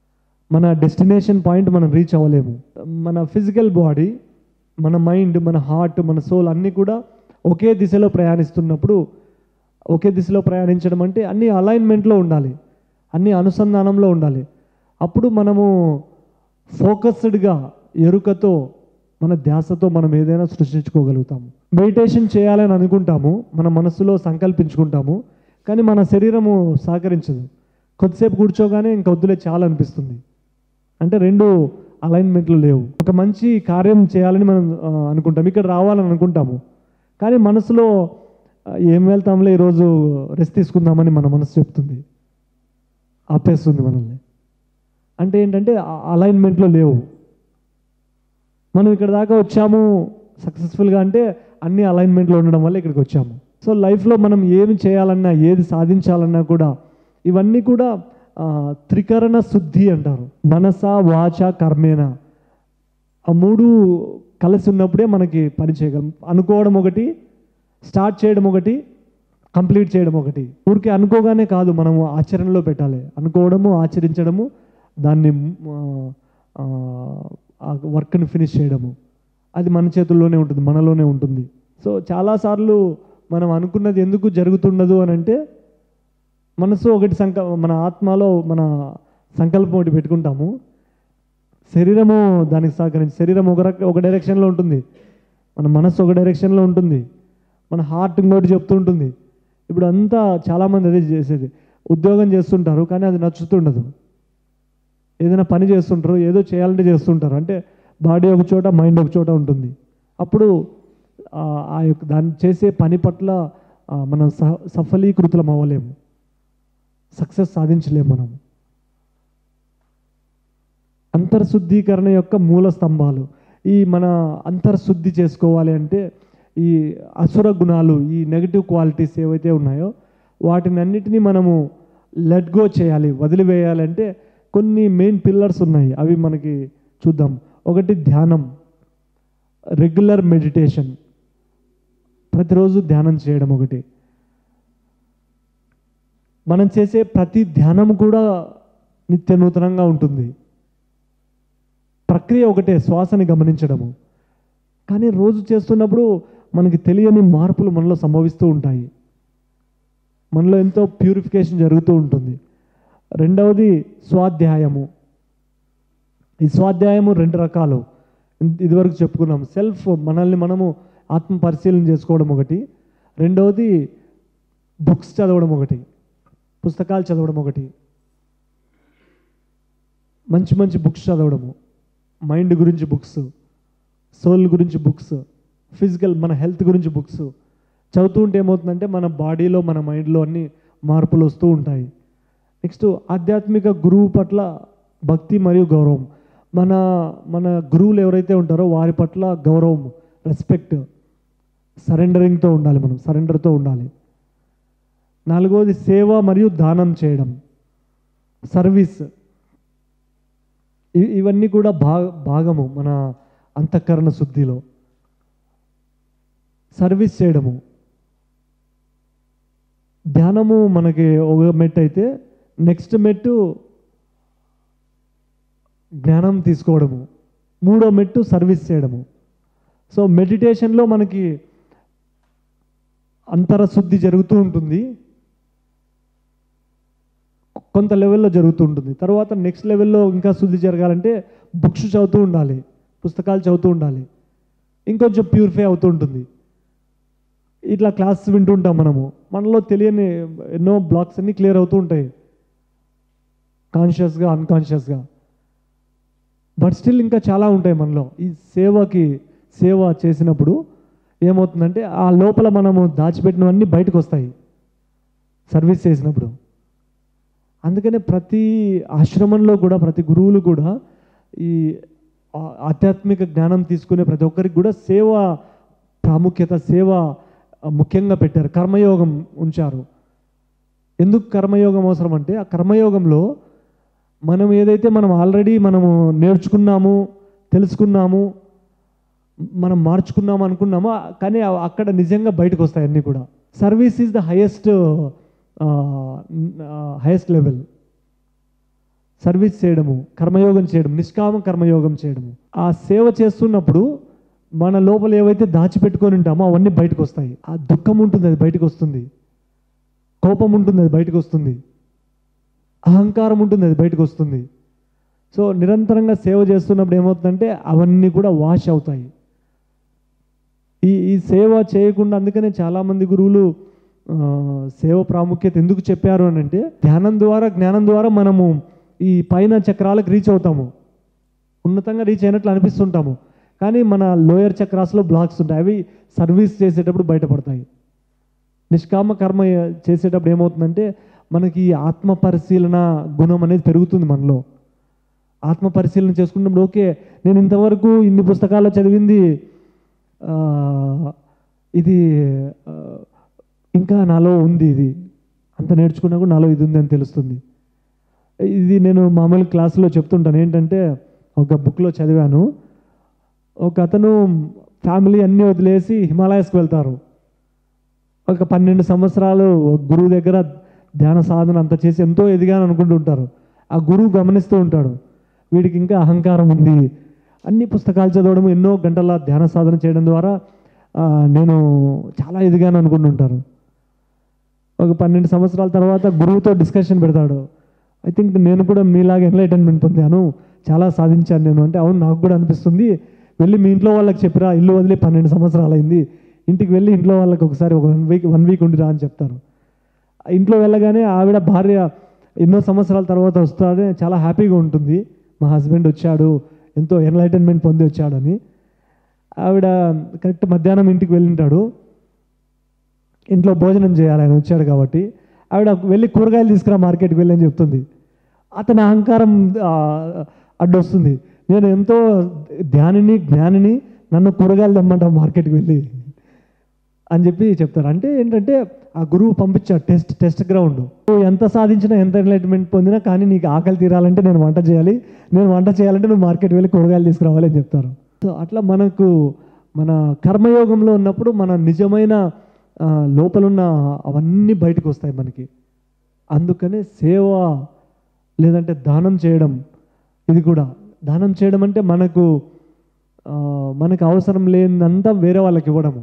మన డెస్టినేషన్ పాయింట్ మనం రీచ్ అవ్వలేము మన ఫిజికల్ బాడీ మన మైండ్ మన హార్ట్ మన సోల్ అన్నీ కూడా ఒకే దిశలో ప్రయాణిస్తున్నప్పుడు ఒకే దిశలో ప్రయాణించడం అంటే అన్ని అలైన్మెంట్లో ఉండాలి అన్ని అనుసంధానంలో ఉండాలి అప్పుడు మనము ఫోకస్డ్గా ఎరుకతో మన ధ్యాసతో మనం ఏదైనా సృష్టించుకోగలుగుతాము మెడిటేషన్ చేయాలని అనుకుంటాము మన మనసులో సంకల్పించుకుంటాము కానీ మన శరీరము సహకరించదు కొద్దిసేపు కూర్చోగానే ఇంక వద్దులే చాలా అనిపిస్తుంది అంటే రెండు అలైన్మెంట్లు లేవు ఒక మంచి కార్యం చేయాలని మనం ఆ, అనుకుంటాం ఇక్కడ రావాలని అనుకుంటాము కానీ మనసులో ఆ, ఏం వెళ్తాంలే ఈరోజు రెస్ట్ తీసుకుందామని మన మనసు చెప్తుంది ఆపేస్తుంది మనల్ని అంటే ఏంటంటే అలైన్మెంట్లో లేవు మనం ఇక్కడ దాకా వచ్చాము సక్సెస్ఫుల్గా అంటే అన్ని అలైన్మెంట్లో ఉండడం వల్ల ఇక్కడికి వచ్చాము సో లైఫ్లో మనం ఏమి చేయాలన్నా ఏది సాధించాలన్నా కూడా ఇవన్నీ కూడా ఆ, త్రికరణ శుద్ధి అంటారు మనస వాచ కర్మేన ఆ మూడు కలిసి ఉన్నప్పుడే మనకి పని చేయగలం అనుకోవడం ఒకటి స్టార్ట్ చేయడం ఒకటి కంప్లీట్ చేయడం ఒకటి ఊరికే అనుకోగానే కాదు మనము ఆచరణలో పెట్టాలి అనుకోవడము ఆచరించడము దాన్ని ఆ, ఆ వర్క్ని ఫినిష్ చేయడము అది మన చేతుల్లోనే ఉంటుంది మనలోనే ఉంటుంది సో చాలాసార్లు మనం అనుకున్నది ఎందుకు జరుగుతుండదు అని అంటే మనసు ఒకటి సంక మన ఆత్మలో మన సంకల్పం ఒకటి పెట్టుకుంటాము శరీరము దానికి సహకరించి శరీరం ఒక రక ఒక డైరెక్షన్లో ఉంటుంది మన మనసు ఒక డైరెక్షన్లో ఉంటుంది మన హార్ట్ ఇంకోటి చెప్తూ ఉంటుంది ఇప్పుడు అంతా చాలామంది అదే చేసేది ఉద్యోగం చేస్తుంటారు కానీ అది నచ్చుతుండదు ఏదైనా పని చేస్తుంటారు ఏదో చేయాలంటే చేస్తుంటారు అంటే బాడీ ఒక చోట మైండ్ ఒక చోట ఉంటుంది అప్పుడు ఆ ఆ యొక్క దాన్ని చేసే పని పట్ల ఆ, మనం స సఫలీకృతులం అవ్వలేము సక్సెస్ సాధించలేము మనం అంతర్శుద్ధీకరణ యొక్క మూల స్తంభాలు ఈ మన అంతర్శుద్ధి చేసుకోవాలి అంటే ఈ అసుర గుణాలు ఈ నెగిటివ్ క్వాలిటీస్ ఏవైతే ఉన్నాయో వాటిని అన్నిటినీ మనము లెట్ గో చేయాలి వదిలివేయాలంటే కొన్ని మెయిన్ పిల్లర్స్ ఉన్నాయి అవి మనకి చూద్దాం ఒకటి ధ్యానం రెగ్యులర్ మెడిటేషన్ ప్రతిరోజు ధ్యానం చేయడం ఒకటి మనం చేసే ప్రతి ధ్యానం కూడా నిత్య నూతనంగా ఉంటుంది ప్రక్రియ ఒకటే శ్వాసని గమనించడము కానీ రోజు చేస్తున్నప్పుడు మనకి తెలియని మార్పులు మనలో సంభవిస్తూ ఉంటాయి మనలో ఎంతో ప్యూరిఫికేషన్ జరుగుతూ ఉంటుంది రెండవది స్వాధ్యాయము ఈ స్వాధ్యాయము రెండు రకాలు ఇన్- ఇదివరకు చెప్పుకున్నాం సెల్ఫ్ మనల్ని మనము ఆత్మ పరిశీలన చేసుకోవడం ఒకటి రెండవది బుక్స్ చదవడం ఒకటి పుస్తకాలు చదవడం ఒకటి మంచి మంచి బుక్స్ చదవడము మైండ్ గురించి బుక్స్ సోల్ గురించి బుక్స్ ఫిజికల్ మన హెల్త్ గురించి బుక్స్ చదువుతూ ఉంటే ఏమవుతుందంటే మన బాడీలో మన మైండ్లో అన్ని మార్పులు వస్తూ ఉంటాయి నెక్స్ట్ ఆధ్యాత్మిక గురువు పట్ల భక్తి మరియు గౌరవం మన మన గురువులు ఎవరైతే ఉంటారో వారి పట్ల గౌరవం రెస్పెక్ట్ సరెండరింగ్తో ఉండాలి మనం సరెండర్తో ఉండాలి నాలుగవది సేవ మరియు దానం చేయడం సర్వీస్ ఇ- ఇవన్నీ కూడా భా భాగము మన అంతఃకరణ శుద్ధిలో సర్వీస్ చేయడము ధ్యానము మనకి ఒక మెట్ అయితే నెక్స్ట్ మెట్టు జ్ఞానం తీసుకోవడము మూడో మెట్టు సర్వీస్ చేయడము సో మెడిటేషన్లో మనకి అంతరశుద్ధి జరుగుతూ ఉంటుంది కొంత లెవెల్లో జరుగుతూ ఉంటుంది తర్వాత నెక్స్ట్ లెవెల్లో ఇంకా శుద్ధి జరగాలంటే బుక్స్ చదువుతూ ఉండాలి పుస్తకాలు చదువుతూ ఉండాలి ఇంకొంచెం ప్యూరిఫై అవుతూ ఉంటుంది ఇట్లా క్లాస్ వింటూ ఉంటాం మనము మనలో తెలియని ఎన్నో బ్లాక్స్ అన్నీ క్లియర్ అవుతూ ఉంటాయి కాన్షియస్గా అన్కాన్షియస్గా బట్ స్టిల్ ఇంకా చాలా ఉంటాయి మనలో ఈ సేవకి సేవ చేసినప్పుడు ఏమవుతుందంటే ఆ లోపల మనము దాచిపెట్టినవన్నీ బయటకు వస్తాయి సర్వీస్ చేసినప్పుడు అందుకనే ప్రతి ఆశ్రమంలో కూడా ప్రతి గురువులు కూడా ఈ ఆ- ఆధ్యాత్మిక జ్ఞానం తీసుకునే ప్రతి ఒక్కరికి కూడా సేవ ప్రాముఖ్యత సేవ ఆ, ముఖ్యంగా పెట్టారు కర్మయోగం ఉంచారు ఎందుకు కర్మయోగం అవసరం అంటే ఆ కర్మయోగంలో మనం ఏదైతే మనం ఆల్రెడీ మనము నేర్చుకున్నాము తెలుసుకున్నాము మనం మార్చుకున్నాము అనుకున్నామో కానీ అ- అక్కడ నిజంగా బయటకు వస్తాయి అన్నీ కూడా service is the highest highest level service చేయడము కర్మయోగం చేయడం నిష్కామ కర్మయోగం చేయడము ఆ సేవ చేస్తున్నప్పుడు మన లోపల ఏవైతే దాచిపెట్టుకొని ఉంటామో అవన్నీ బయటకు వస్తాయి ఆ దుఃఖం ఉంటుంది అది బయటకు వస్తుంది కోపం ఉంటుంది అది బయటకు వస్తుంది అహంకారం ఉంటుంది అది బయటకు వస్తుంది సో నిరంతరంగా సేవ చేస్తున్నప్పుడు ఏమవుతుందంటే అవన్నీ కూడా వాష్ అవుతాయి ఈ ఈ సేవ చేయకుండా అందుకనే చాలామంది గురువులు ఆ, సేవ ప్రాముఖ్యత ఎందుకు చెప్పారు అని అంటే ధ్యానం ద్వారా జ్ఞానం ద్వారా మనము ఈ పైన చక్రాలకు రీచ్ అవుతాము ఉన్నతంగా రీచ్ అయినట్లు అనిపిస్తుంటాము కానీ మన లోయర్ చక్రాస్లో బ్లాక్స్ ఉంటాయి అవి సర్వీస్ చేసేటప్పుడు బయటపడతాయి నిష్కామ కర్మ చేసేటప్పుడు ఏమవుతుందంటే మనకి ఈ ఆత్మ పరిశీలన గుణం అనేది పెరుగుతుంది మనలో ఆత్మ పరిశీలన చేసుకున్నప్పుడు ఓకే నేను ఇంతవరకు ఇన్ని పుస్తకాల్లో చదివింది ఆ, ఇది ఆ, ఇంకా నాలో ఉంది ఇది అంత నేర్చుకున్నా కూడా నాలో ఇది ఉంది అని తెలుస్తుంది ఇది నేను మామూలు క్లాసులో చెప్తుంటాను ఏంటంటే ఒక బుక్లో చదివాను ఒక అతను ఫ్యామిలీ అన్నీ వదిలేసి హిమాలయస్కి వెళ్తారు ఒక పన్నెండు సంవత్సరాలు గురువు దగ్గర ధ్యాన సాధన అంత చేసి ఎంతో ఎదిగాను అనుకుంటూ ఉంటారు ఆ గురువు గమనిస్తూ ఉంటాడు వీడికి ఇంకా అహంకారం ఉంది అన్ని పుస్తకాలు చదవడం ఎన్నో గంటల ధ్యాన సాధన చేయడం ద్వారా ఆ, నేను చాలా ఎదిగాను అనుకుంటుంటారు ఒక పన్నెండు సంవత్సరాల తర్వాత గురువుతో డిస్కషన్ పెడతాడు ఐ థింక్ నేను కూడా మీలాగా ఎన్లైటన్మెంట్ పొందాను చాలా సాధించాను నేను అంటే అవును నాకు కూడా అనిపిస్తుంది వెళ్ళి మీ ఇంట్లో వాళ్ళకి చెప్పిరా ఇల్లు వదిలి పన్నెండు సంవత్సరాలు అయింది ఇంటికి వెళ్ళి ఇంట్లో వాళ్ళకి ఒకసారి ఒక వన్ వీక్ వన్ వీక్ ఉండిరా అని చెప్తారు ఆ ఇంట్లో వెళ్ళగానే ఆవిడ భార్య ఎన్నో సంవత్సరాల తర్వాత వస్తాడే చాలా హ్యాపీగా ఉంటుంది మా హస్బెండ్ వచ్చాడు ఎంతో ఎన్లైటన్మెంట్ పొంది వచ్చాడని ఆవిడ కరెక్ట్ మధ్యాహ్నం ఇంటికి వెళ్ళింటాడు ఇంట్లో భోజనం చేయాలి ఆయన వచ్చాడు కాబట్టి ఆవిడ వెళ్ళి కూరగాయలు తీసుకురా మార్కెట్కి వెళ్ళి అని చెప్తుంది అతని అహంకారం ఆ, అడ్డొస్తుంది నేను ఎంతో ధ్యానిని జ్ఞానిని నన్ను కూరగాయలు తెమ్మంటావు మార్కెట్కి వెళ్ళి అని చెప్పి చెప్తారు అంటే ఏంటంటే ఆ గురువు పంపించాడు టెస్ట్ టెస్ట్ గ్రౌండ్ నువ్వు ఎంత సాధించినా ఎంత ఎన్లైట్మెంట్ పొందినా కానీ నీకు ఆకలి తీరాలంటే నేను వంట చేయాలి నేను వంట చేయాలంటే నువ్వు మార్కెట్ వెళ్ళి కూరగాయలు తీసుకురావాలి అని చెప్తారు సో అట్లా మనకు మన కర్మయోగంలో ఉన్నప్పుడు మన నిజమైన ఆ, లోపలున్న అవన్నీ బయటకు వస్తాయి మనకి అందుకనే సేవ లేదంటే దానం చేయడం ఇది కూడా దానం చేయడం అంటే మనకు ఆ, మనకు అవసరం లేనంతా వేరే వాళ్ళకి ఇవ్వడము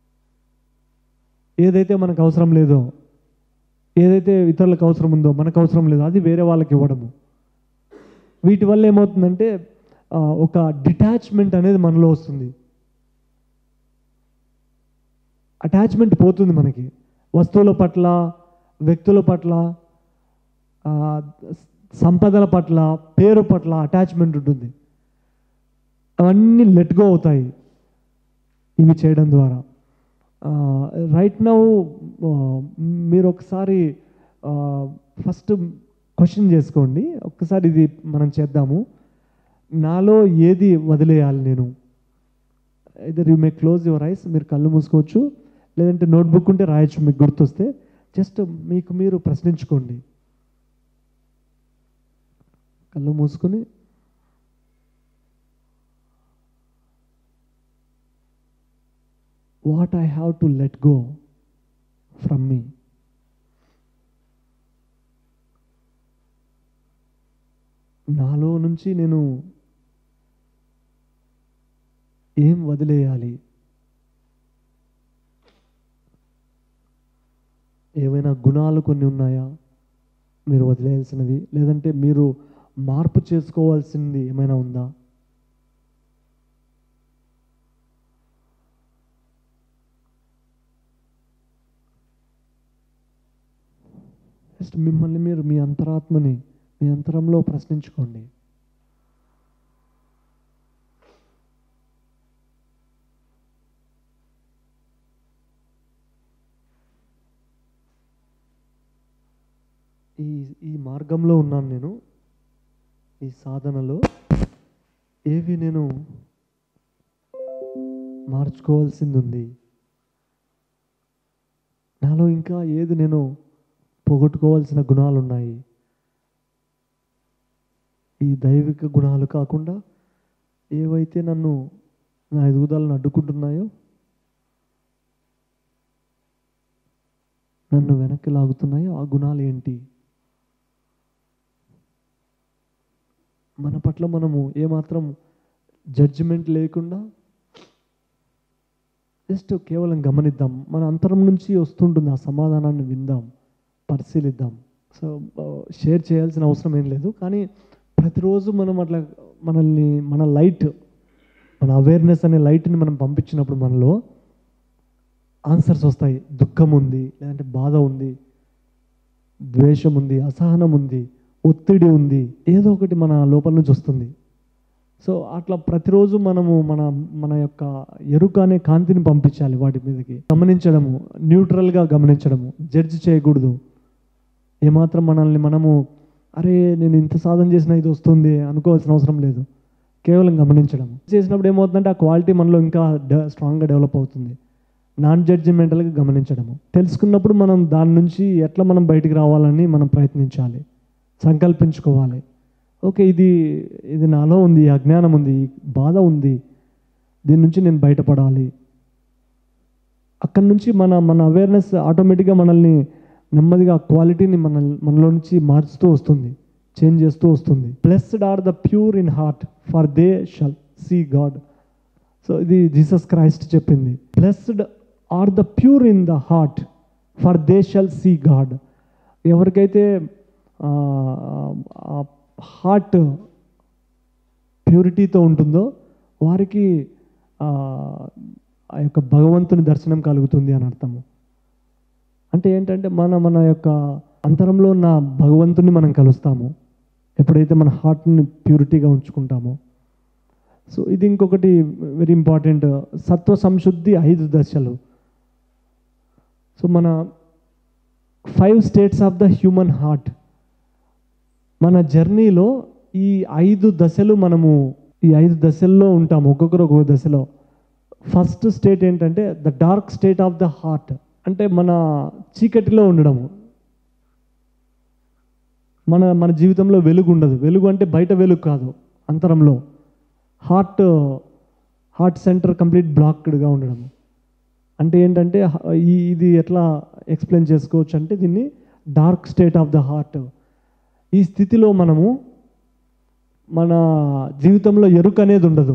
ఏదైతే మనకు అవసరం లేదో ఏదైతే ఇతరులకు అవసరం ఉందో మనకు అవసరం లేదో అది వేరే వాళ్ళకి ఇవ్వడము వీటి వల్ల ఏమవుతుందంటే ఆ, ఒక డిటాచ్మెంట్ అనేది మనలో వస్తుంది అటాచ్మెంట్ పోతుంది మనకి వస్తువుల పట్ల వ్యక్తుల పట్ల ఆ, సంపదల పట్ల పేరు పట్ల అటాచ్మెంట్ ఉంటుంది అవన్నీ లెట్ గో అవుతాయి ఇవి చేయడం ద్వారా రైట్ నౌ మీరు ఒకసారి ఫస్ట్ క్వశ్చన్ చేసుకోండి ఒక్కసారి ఇది మనం చేద్దాము నాలో ఏది వదిలేయాలి నేను either you may close your eyes మీరు కళ్ళు మూసుకోవచ్చు లేదంటే నోట్బుక్ ఉంటే రాయొచ్చు మీకు గుర్తొస్తే జస్ట్ మీకు మీరు ప్రశ్నించుకోండి కళ్ళు మూసుకొని what I have to let go from me నాలో నుంచి నేను ఏం వదిలేయాలి ఏమైనా గుణాలు కొన్ని ఉన్నాయా మీరు వదిలేయాల్సినవి లేదంటే మీరు మార్పు చేసుకోవాల్సింది ఏమైనా ఉందా జస్ట్ మిమ్మల్ని మీరు మీ అంతరాత్మని మీ అంతరంలో ప్రశ్నించుకోండి ఈ ఈ మార్గంలో ఉన్నాను నేను ఈ సాధనలో ఏవి నేను మార్చుకోవాల్సింది ఉంది నాలో ఇంకా ఏది నేను పోగొట్టుకోవాల్సిన గుణాలు ఉన్నాయి ఈ దైవిక గుణాలు కాకుండా ఏవైతే నన్ను నా ఎదుగుదలను అడ్డుకుంటున్నాయో నన్ను వెనక్కి లాగుతున్నాయో ఆ గుణాలు ఏంటి మన పట్ల మనము ఏమాత్రం జడ్జిమెంట్ లేకుండా జస్ట్ కేవలం గమనిద్దాం మన అంతరం నుంచి వస్తుంటుంది ఆ సమాధానాన్ని విందాం పరిశీలిద్దాం సో షేర్ చేయాల్సిన అవసరం ఏం లేదు కానీ ప్రతిరోజు మనం అట్లా మనల్ని మన లైట్ మన అవేర్నెస్ అనే లైట్ని మనం పంపించినప్పుడు మనలో ఆన్సర్స్ వస్తాయి దుఃఖం ఉంది లేదంటే బాధ ఉంది ద్వేషం ఉంది అసహనం ఉంది ఒత్తిడి ఉంది ఏదో ఒకటి మన లోపల నుంచి వస్తుంది సో అట్లా ప్రతిరోజు మనము మన మన యొక్క ఎరుక అనే కాంతిని పంపించాలి వాటి మీదకి గమనించడము న్యూట్రల్గా గమనించడము జడ్జ్ చేయకూడదు ఏమాత్రం మనల్ని మనము అరే నేను ఇంత సాధన చేసినా ఇది వస్తుంది అనుకోవాల్సిన అవసరం లేదు కేవలం గమనించడం చేసినప్పుడు ఏమవుతుందంటే ఆ క్వాలిటీ మనలో ఇంకా డె స్ట్రాంగ్గా డెవలప్ అవుతుంది నాన్ జడ్జిమెంటల్గా గమనించడము తెలుసుకున్నప్పుడు మనం దాని నుంచి ఎట్లా మనం బయటికి రావాలని మనం ప్రయత్నించాలి సంకల్పించుకోవాలి ఓకే ఇది ఇది నాలో ఉంది ఈ అజ్ఞానం ఉంది ఈ బాధ ఉంది దీని నుంచి నేను బయటపడాలి అక్కడి నుంచి మన మన అవేర్నెస్ ఆటోమేటిక్గా మనల్ని నెమ్మదిగా క్వాలిటీని మన మనలో నుంచి మార్చుతూ వస్తుంది చేంజ్ చేస్తూ వస్తుంది blessed are the pure in heart for they shall see God so ఇది జీసస్ క్రైస్ట్ చెప్పింది blessed are the pure in the heart for they shall see God ఎవరికైతే హార్ట్ ప్యూరిటీతో ఉంటుందో వారికి ఆ ఆ యొక్క భగవంతుని దర్శనం కలుగుతుంది అని అర్థము అంటే ఏంటంటే మన మన యొక్క అంతరంలో ఉన్న భగవంతుని మనం కలుస్తాము ఎప్పుడైతే మన హార్ట్ని ప్యూరిటీగా ఉంచుకుంటామో సో ఇది ఇంకొకటి వెరీ ఇంపార్టెంట్ సత్వ సంశుద్ధి ఐదు దశలు సో మన five states of the human heart మన జర్నీలో ఈ ఐదు దశలు మనము ఈ ఐదు దశల్లో ఉంటాము ఒక్కొక్కరు ఒక్కొక్క దశలో ఫస్ట్ స్టేట్ ఏంటంటే the dark state of the heart అంటే మన చీకటిలో ఉండడము మన మన జీవితంలో వెలుగు ఉండదు వెలుగు అంటే బయట వెలుగు కాదు అంతరంలో హార్ట్ హార్ట్ సెంటర్ కంప్లీట్ బ్లాక్డ్గా ఉండడం అంటే ఏంటంటే హ- ఈ ఇది ఎట్లా ఎక్స్ప్లెయిన్ చేసుకోవచ్చు అంటే దీన్ని dark state of the heart ఈ స్థితిలో మనము మన జీవితంలో ఎరుక అనేది ఉండదు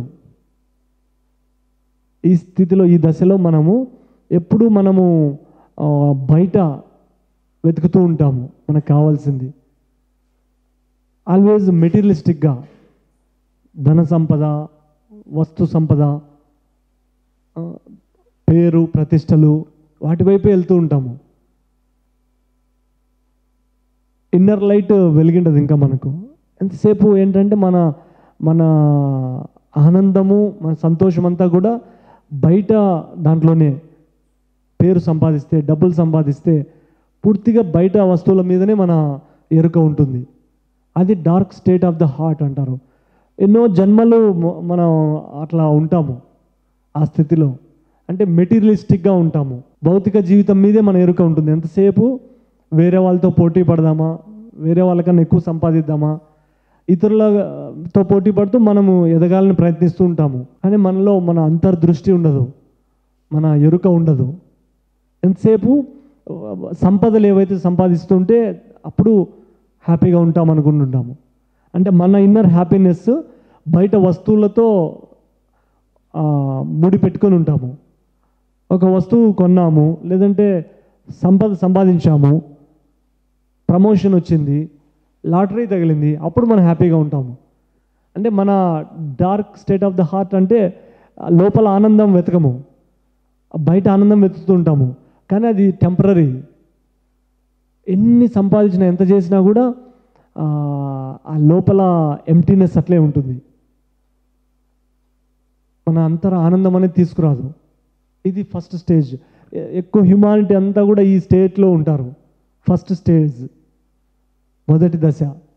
ఈ స్థితిలో ఈ దశలో మనము ఎప్పుడు మనము ఆ, బయట వెతుకుతూ ఉంటాము మనకు కావాల్సింది ఆల్వేజ్ మెటీరియలిస్టిక్గా ధన సంపద వస్తు సంపద ఆ, పేరు ప్రతిష్టలు వాటి వైపే వెళ్తూ ఉంటాము ఇన్నర్ లైట్ వెలిగిండదు ఇంకా మనకు ఎంతసేపు ఏంటంటే మన మన ఆనందము మన సంతోషం అంతా కూడా బయట దాంట్లోనే పేరు సంపాదిస్తే డబ్బులు సంపాదిస్తే పూర్తిగా బయట వస్తువుల మీదనే మన ఎరుక ఉంటుంది అది dark state of the heart అంటారు ఎన్నో జన్మలు మ- మనం అట్లా ఉంటాము ఆ స్థితిలో అంటే మెటీరియలిస్టిక్గా ఉంటాము భౌతిక జీవితం మీదే మన ఎరుక ఉంటుంది ఎంతసేపు వేరే వాళ్ళతో పోటీ పడదామా వేరే వాళ్ళకన్నా ఎక్కువ సంపాదిద్దామా ఇతరులతో పోటీ పడుతూ మనము ఎదగాలని ప్రయత్నిస్తూ ఉంటాము కానీ మనలో మన అంతర్దృష్టి ఉండదు మన ఎరుక ఉండదు ఎంతసేపు ఆ, సంపదలు ఏవైతే సంపాదిస్తుంటే అప్పుడు హ్యాపీగా ఉంటాం అనుకుంటుంటాము అంటే మన ఇన్నర్ హ్యాపీనెస్ బయట వస్తువులతో ఆ, ముడి పెట్టుకొని ఉంటాము ఒక వస్తువు కొన్నాము లేదంటే సంపద సంపాదించాము ప్రమోషన్ వచ్చింది లాటరీ తగిలింది అప్పుడు మనం హ్యాపీగా ఉంటాము అంటే మన dark state of the heart అంటే ఆ, లోపల ఆనందం వెతకము బయట ఆనందం వెతుకుతూ ఉంటాము కానీ అది టెంపరీ ఎన్ని సంపాదించినా ఎంత చేసినా కూడా ఆ, ఆ లోపల ఎంటీనెస్ అట్లే ఉంటుంది మన అంతర ఆనందం అనేది తీసుకురాదు ఇది ఫస్ట్ స్టేజ్ ఎ- ఎక్కువ హ్యుమానిటీ అంతా కూడా ఈ స్టేట్లో ఉంటారు ఫస్ట్ స్టేజ్ మొదటి దశ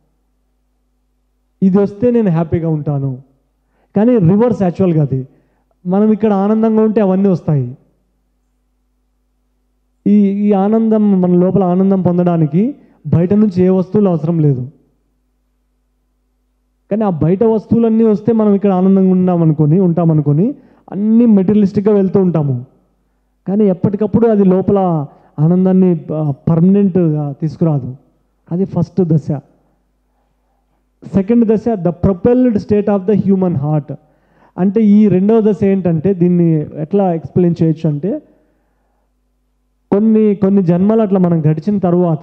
ఇది వస్తే నేను హ్యాపీగా ఉంటాను కానీ రివర్స్ యాక్చువల్గా అది మనం ఇక్కడ ఆనందంగా ఉంటే అవన్నీ వస్తాయి ఈ ఈ ఆనందం మన లోపల ఆనందం పొందడానికి బయట నుంచి ఏ వస్తువులు అవసరం లేదు కానీ ఆ బయట వస్తువులన్నీ వస్తే మనం ఇక్కడ ఆనందంగా ఉన్నామనుకొని ఉంటామనుకొని అన్నీ మెటీరియలిస్టిక్గా వెళ్తూ ఉంటాము కానీ ఎప్పటికప్పుడు అది లోపల ఆనందాన్ని పర్మనెంట్గా తీసుకురాదు అది ఫస్ట్ దశ సెకండ్ దశ the propelled state of the human heart అంటే ఈ రెండవ దశ ఏంటంటే దీన్ని ఎట్లా ఎక్స్ప్లెయిన్ చేయొచ్చు అంటే కొన్ని కొన్ని జన్మలు అట్లా మనం గడిచిన తరువాత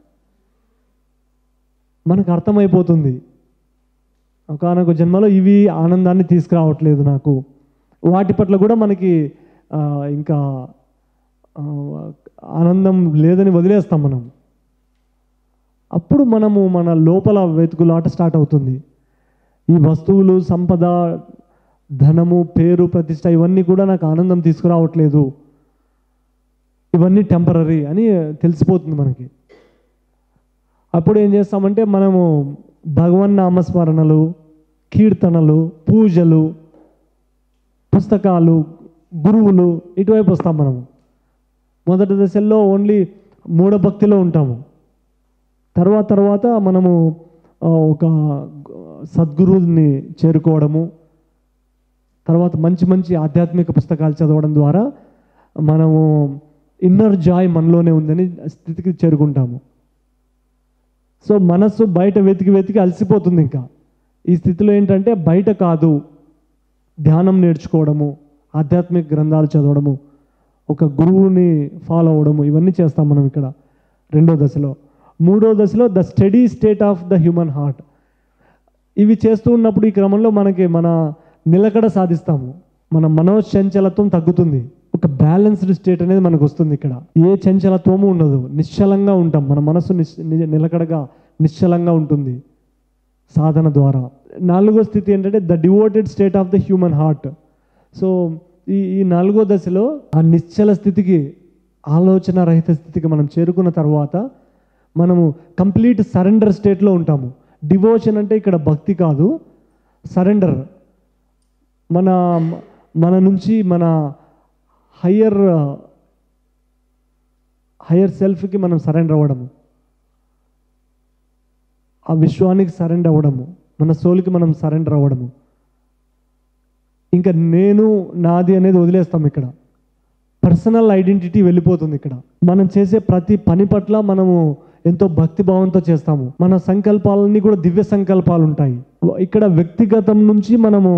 మనకు అర్థమైపోతుంది ఒకనొక జన్మలో ఇవి ఆనందాన్ని తీసుకురావట్లేదు నాకు వాటి పట్ల కూడా మనకి ఆ, ఇంకా ఆ, ఆనందం లేదని వదిలేస్తాం మనం అప్పుడు మనము మన లోపల వెతుకులాట స్టార్ట్ అవుతుంది ఈ వస్తువులు సంపద ధనము పేరు ప్రతిష్ట ఇవన్నీ కూడా నాకు ఆనందం తీసుకురావట్లేదు ఇవన్నీ టెంపరీ అని తెలిసిపోతుంది మనకి అప్పుడు ఏం చేస్తామంటే మనము భగవన్ నామస్మరణలు కీర్తనలు పూజలు పుస్తకాలు గురువులు ఇటువైపు వస్తాం మనము మొదటి దశల్లో ఓన్లీ మూఢభక్తిలో ఉంటాము తర్వాత తర్వాత మనము ఆ, ఒక సద్గురువుని చేరుకోవడము తర్వాత మంచి మంచి ఆధ్యాత్మిక పుస్తకాలు చదవడం ద్వారా మనము ఇన్నర్ జాయ్ మనలోనే ఉందని స్థితికి చేరుకుంటాము సో మనస్సు బయట వెతికి వెతికి అలసిపోతుంది ఇంకా ఈ స్థితిలో ఏంటంటే బయట కాదు ధ్యానం నేర్చుకోవడము ఆధ్యాత్మిక గ్రంథాలు చదవడము ఒక గురువుని ఫాలో అవ్వడము ఇవన్నీ చేస్తాం మనం ఇక్కడ రెండో దశలో మూడో దశలో the study state of the human heart ఇవి చేస్తూ ఉన్నప్పుడు ఈ క్రమంలో మనకి మన నిలకడ సాధిస్తాము మన మనోచంచలత్వం తగ్గుతుంది ఒక బ్యాలెన్స్డ్ స్టేట్ అనేది మనకు వస్తుంది ఇక్కడ ఏ చంచలత్వము ఉండదు నిశ్చలంగా ఉంటాం మన మనసు నిశ్ ని- నిలకడగా నిశ్చలంగా ఉంటుంది సాధన ద్వారా నాలుగో స్థితి ఏంటంటే the devoted state of the human heart so ఈ ఈ నాలుగో దశలో ఆ నిశ్చల స్థితికి ఆలోచన రహిత స్థితికి మనం చేరుకున్న తర్వాత మనము కంప్లీట్ సరెండర్ స్టేట్లో ఉంటాము డివోషన్ అంటే ఇక్కడ భక్తి కాదు సరెండర్ మన మన నుంచి మన హయ్యర్ హయ్యర్ సెల్ఫ్కి మనం సరెండర్ అవ్వడము ఆ విశ్వానికి సరెండర్ అవ్వడము మన సోల్కి మనం సరెండర్ అవ్వడము ఇంకా నేను నాది అనేది వదిలేస్తాం ఇక్కడ పర్సనల్ ఐడెంటిటీ వెళ్ళిపోతుంది ఇక్కడ మనం చేసే ప్రతి పని పట్ల మనము ఎంతో భక్తి భావంతో చేస్తాము మన సంకల్పాలన్నీ కూడా దివ్య సంకల్పాలు ఉంటాయి ఇక్కడ వ్యక్తిగతం నుంచి మనము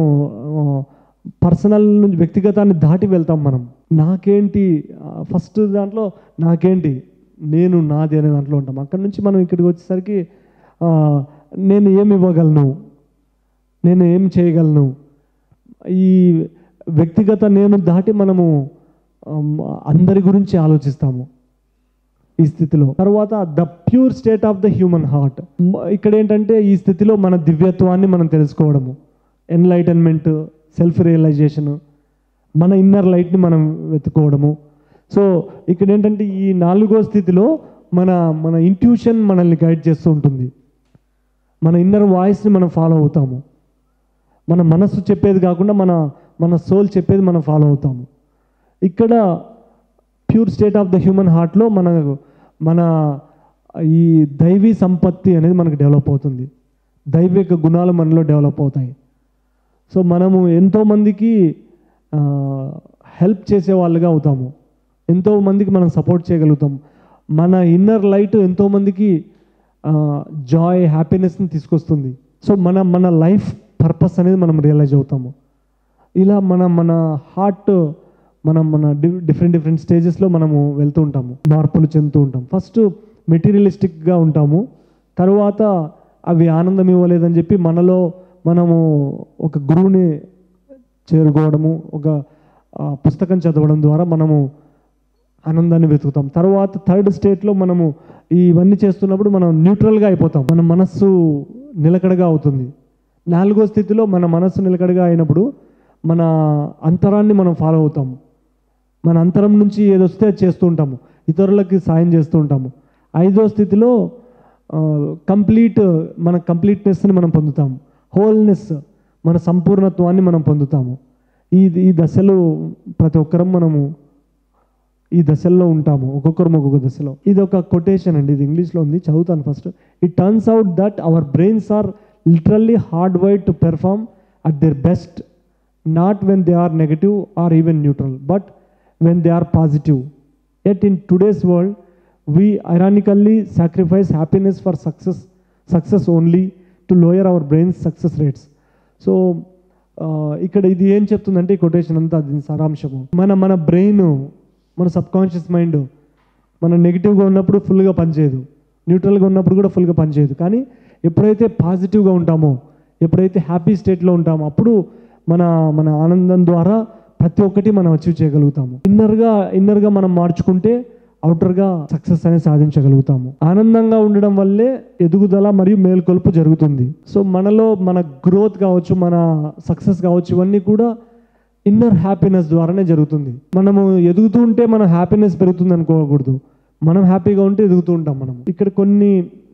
పర్సనల్ నుంచి వ్యక్తిగతాన్ని దాటి వెళ్తాం మనం నాకేంటి ఫస్ట్ దాంట్లో నాకేంటి నేను నాది అనే దాంట్లో ఉంటాం అక్కడ నుంచి మనం ఇక్కడికి వచ్చేసరికి ఆ, నేను ఏమి ఇవ్వగలను నేను ఏం చేయగలను ఈ వ్యక్తిగత నేను దాటి మనము ఆమ్, అందరి గురించి ఆలోచిస్తాము ఈ స్థితిలో తర్వాత the pure state of the human heart ఇక్కడ ఏంటంటే ఈ స్థితిలో మన దివ్యత్వాన్ని మనం తెలుసుకోవడము ఎన్లైటన్మెంట్ సెల్ఫ్ రియలైజేషన్ మన ఇన్నర్ లైట్ని మనం వెతుకోవడము సో ఇక్కడ ఏంటంటే ఈ నాలుగో స్థితిలో మన మన ఇంట్యూషన్ మనల్ని గైడ్ చేస్తూ ఉంటుంది మన ఇన్నర్ వాయిస్ని మనం ఫాలో అవుతాము మన మనస్సు చెప్పేది కాకుండా మన మన సోల్ చెప్పేది మనం ఫాలో అవుతాము ఇక్కడ pure state of the human హార్ట్లో మన మన ఈ దైవీ సంపత్తి అనేది మనకు డెవలప్ అవుతుంది దైవిక గుణాలు మనలో డెవలప్ అవుతాయి సో మనము ఎంతోమందికి హెల్ప్ చేసే వాళ్ళుగా అవుతాము ఎంతో మందికి మనం సపోర్ట్ చేయగలుగుతాం మన ఇన్నర్ లైట్ ఎంతోమందికి జాయ్ హ్యాపీనెస్ని తీసుకొస్తుంది సో మన మన లైఫ్ పర్పస్ అనేది మనం రియలైజ్ అవుతాము ఇలా మన మన హార్ట్ మనం మన డిఫరెంట్ డిఫరెంట్ స్టేజెస్లో మనము వెళ్తూ ఉంటాము మార్పులు చెందుతూ ఉంటాం ఫస్ట్ మెటీరియలిస్టిక్గా ఉంటాము తర్వాత అవి ఆనందం ఇవ్వలేదని చెప్పి మనలో మనము ఒక గురువుని చేరుకోవడము ఒక ఆ, పుస్తకం చదవడం ద్వారా మనము ఆనందాన్ని వెతుకుతాం తర్వాత థర్డ్ స్టేట్లో మనము ఇవన్నీ చేస్తున్నప్పుడు మనం న్యూట్రల్గా అయిపోతాం మన మనస్సు నిలకడగా అవుతుంది నాలుగో స్థితిలో మన మనస్సు నిలకడగా అయినప్పుడు మన అంతరాన్ని మనం ఫాలో అవుతాం మన అంతరం నుంచి ఏదొస్తే అది చేస్తూ ఉంటాము ఇతరులకి సాయం చేస్తూ ఉంటాము ఐదో స్థితిలో కంప్లీట్ మన కంప్లీట్నెస్ని మనం పొందుతాము హోల్నెస్ మన సంపూర్ణత్వాన్ని మనం పొందుతాము ఈ ఈ దశలో ప్రతి ఒక్కరం మనము ఈ దశల్లో ఉంటాము ఒక్కొక్కరం ఒక్కొక్క దశలో ఇది ఒక కొటేషన్ అండి ఇది ఇంగ్లీష్లో ఉంది చదువుతాను first it turns out that our brains are literally hardwired to perform at their best not when they are negative or even neutral but when they are positive yet in today's world we ironically sacrifice happiness for success success only to lower our brain success rates so ఇక్కడ ఇది ఏం చెప్తుందంటే ఈ quotation అంతా దీని సారాంశము మన మన brain మన సబ్ కాన్షియస్ మైండ్ మన నెగిటివ్గా ఉన్నప్పుడు ఫుల్గా పనిచేయదు న్యూట్రల్గా ఉన్నప్పుడు కూడా ఫుల్గా పనిచేయదు కానీ ఎప్పుడైతే పాజిటివ్గా ఉంటామో ఎప్పుడైతే హ్యాపీ స్టేట్లో ఉంటామో అప్పుడు మన మన ఆనందం ద్వారా ప్రతి ఒక్కటి మనం అచీవ్ చేయగలుగుతాము ఇన్నర్గా ఇన్నర్గా మనం మార్చుకుంటే అవుటర్గా సక్సెస్ అనేది సాధించగలుగుతాము ఆనందంగా ఉండడం వల్లే ఎదుగుదల మరియు మేల్కొల్పు జరుగుతుంది సో మనలో మన గ్రోత్ కావచ్చు మన సక్సెస్ కావచ్చు ఇవన్నీ కూడా ఇన్నర్ హ్యాపీనెస్ ద్వారానే జరుగుతుంది మనము ఎదుగుతూ ఉంటే మన హ్యాపీనెస్ పెరుగుతుంది అనుకోకూడదు మనం హ్యాపీగా ఉంటే ఎదుగుతూ ఉంటాం మనం ఇక్కడ కొన్ని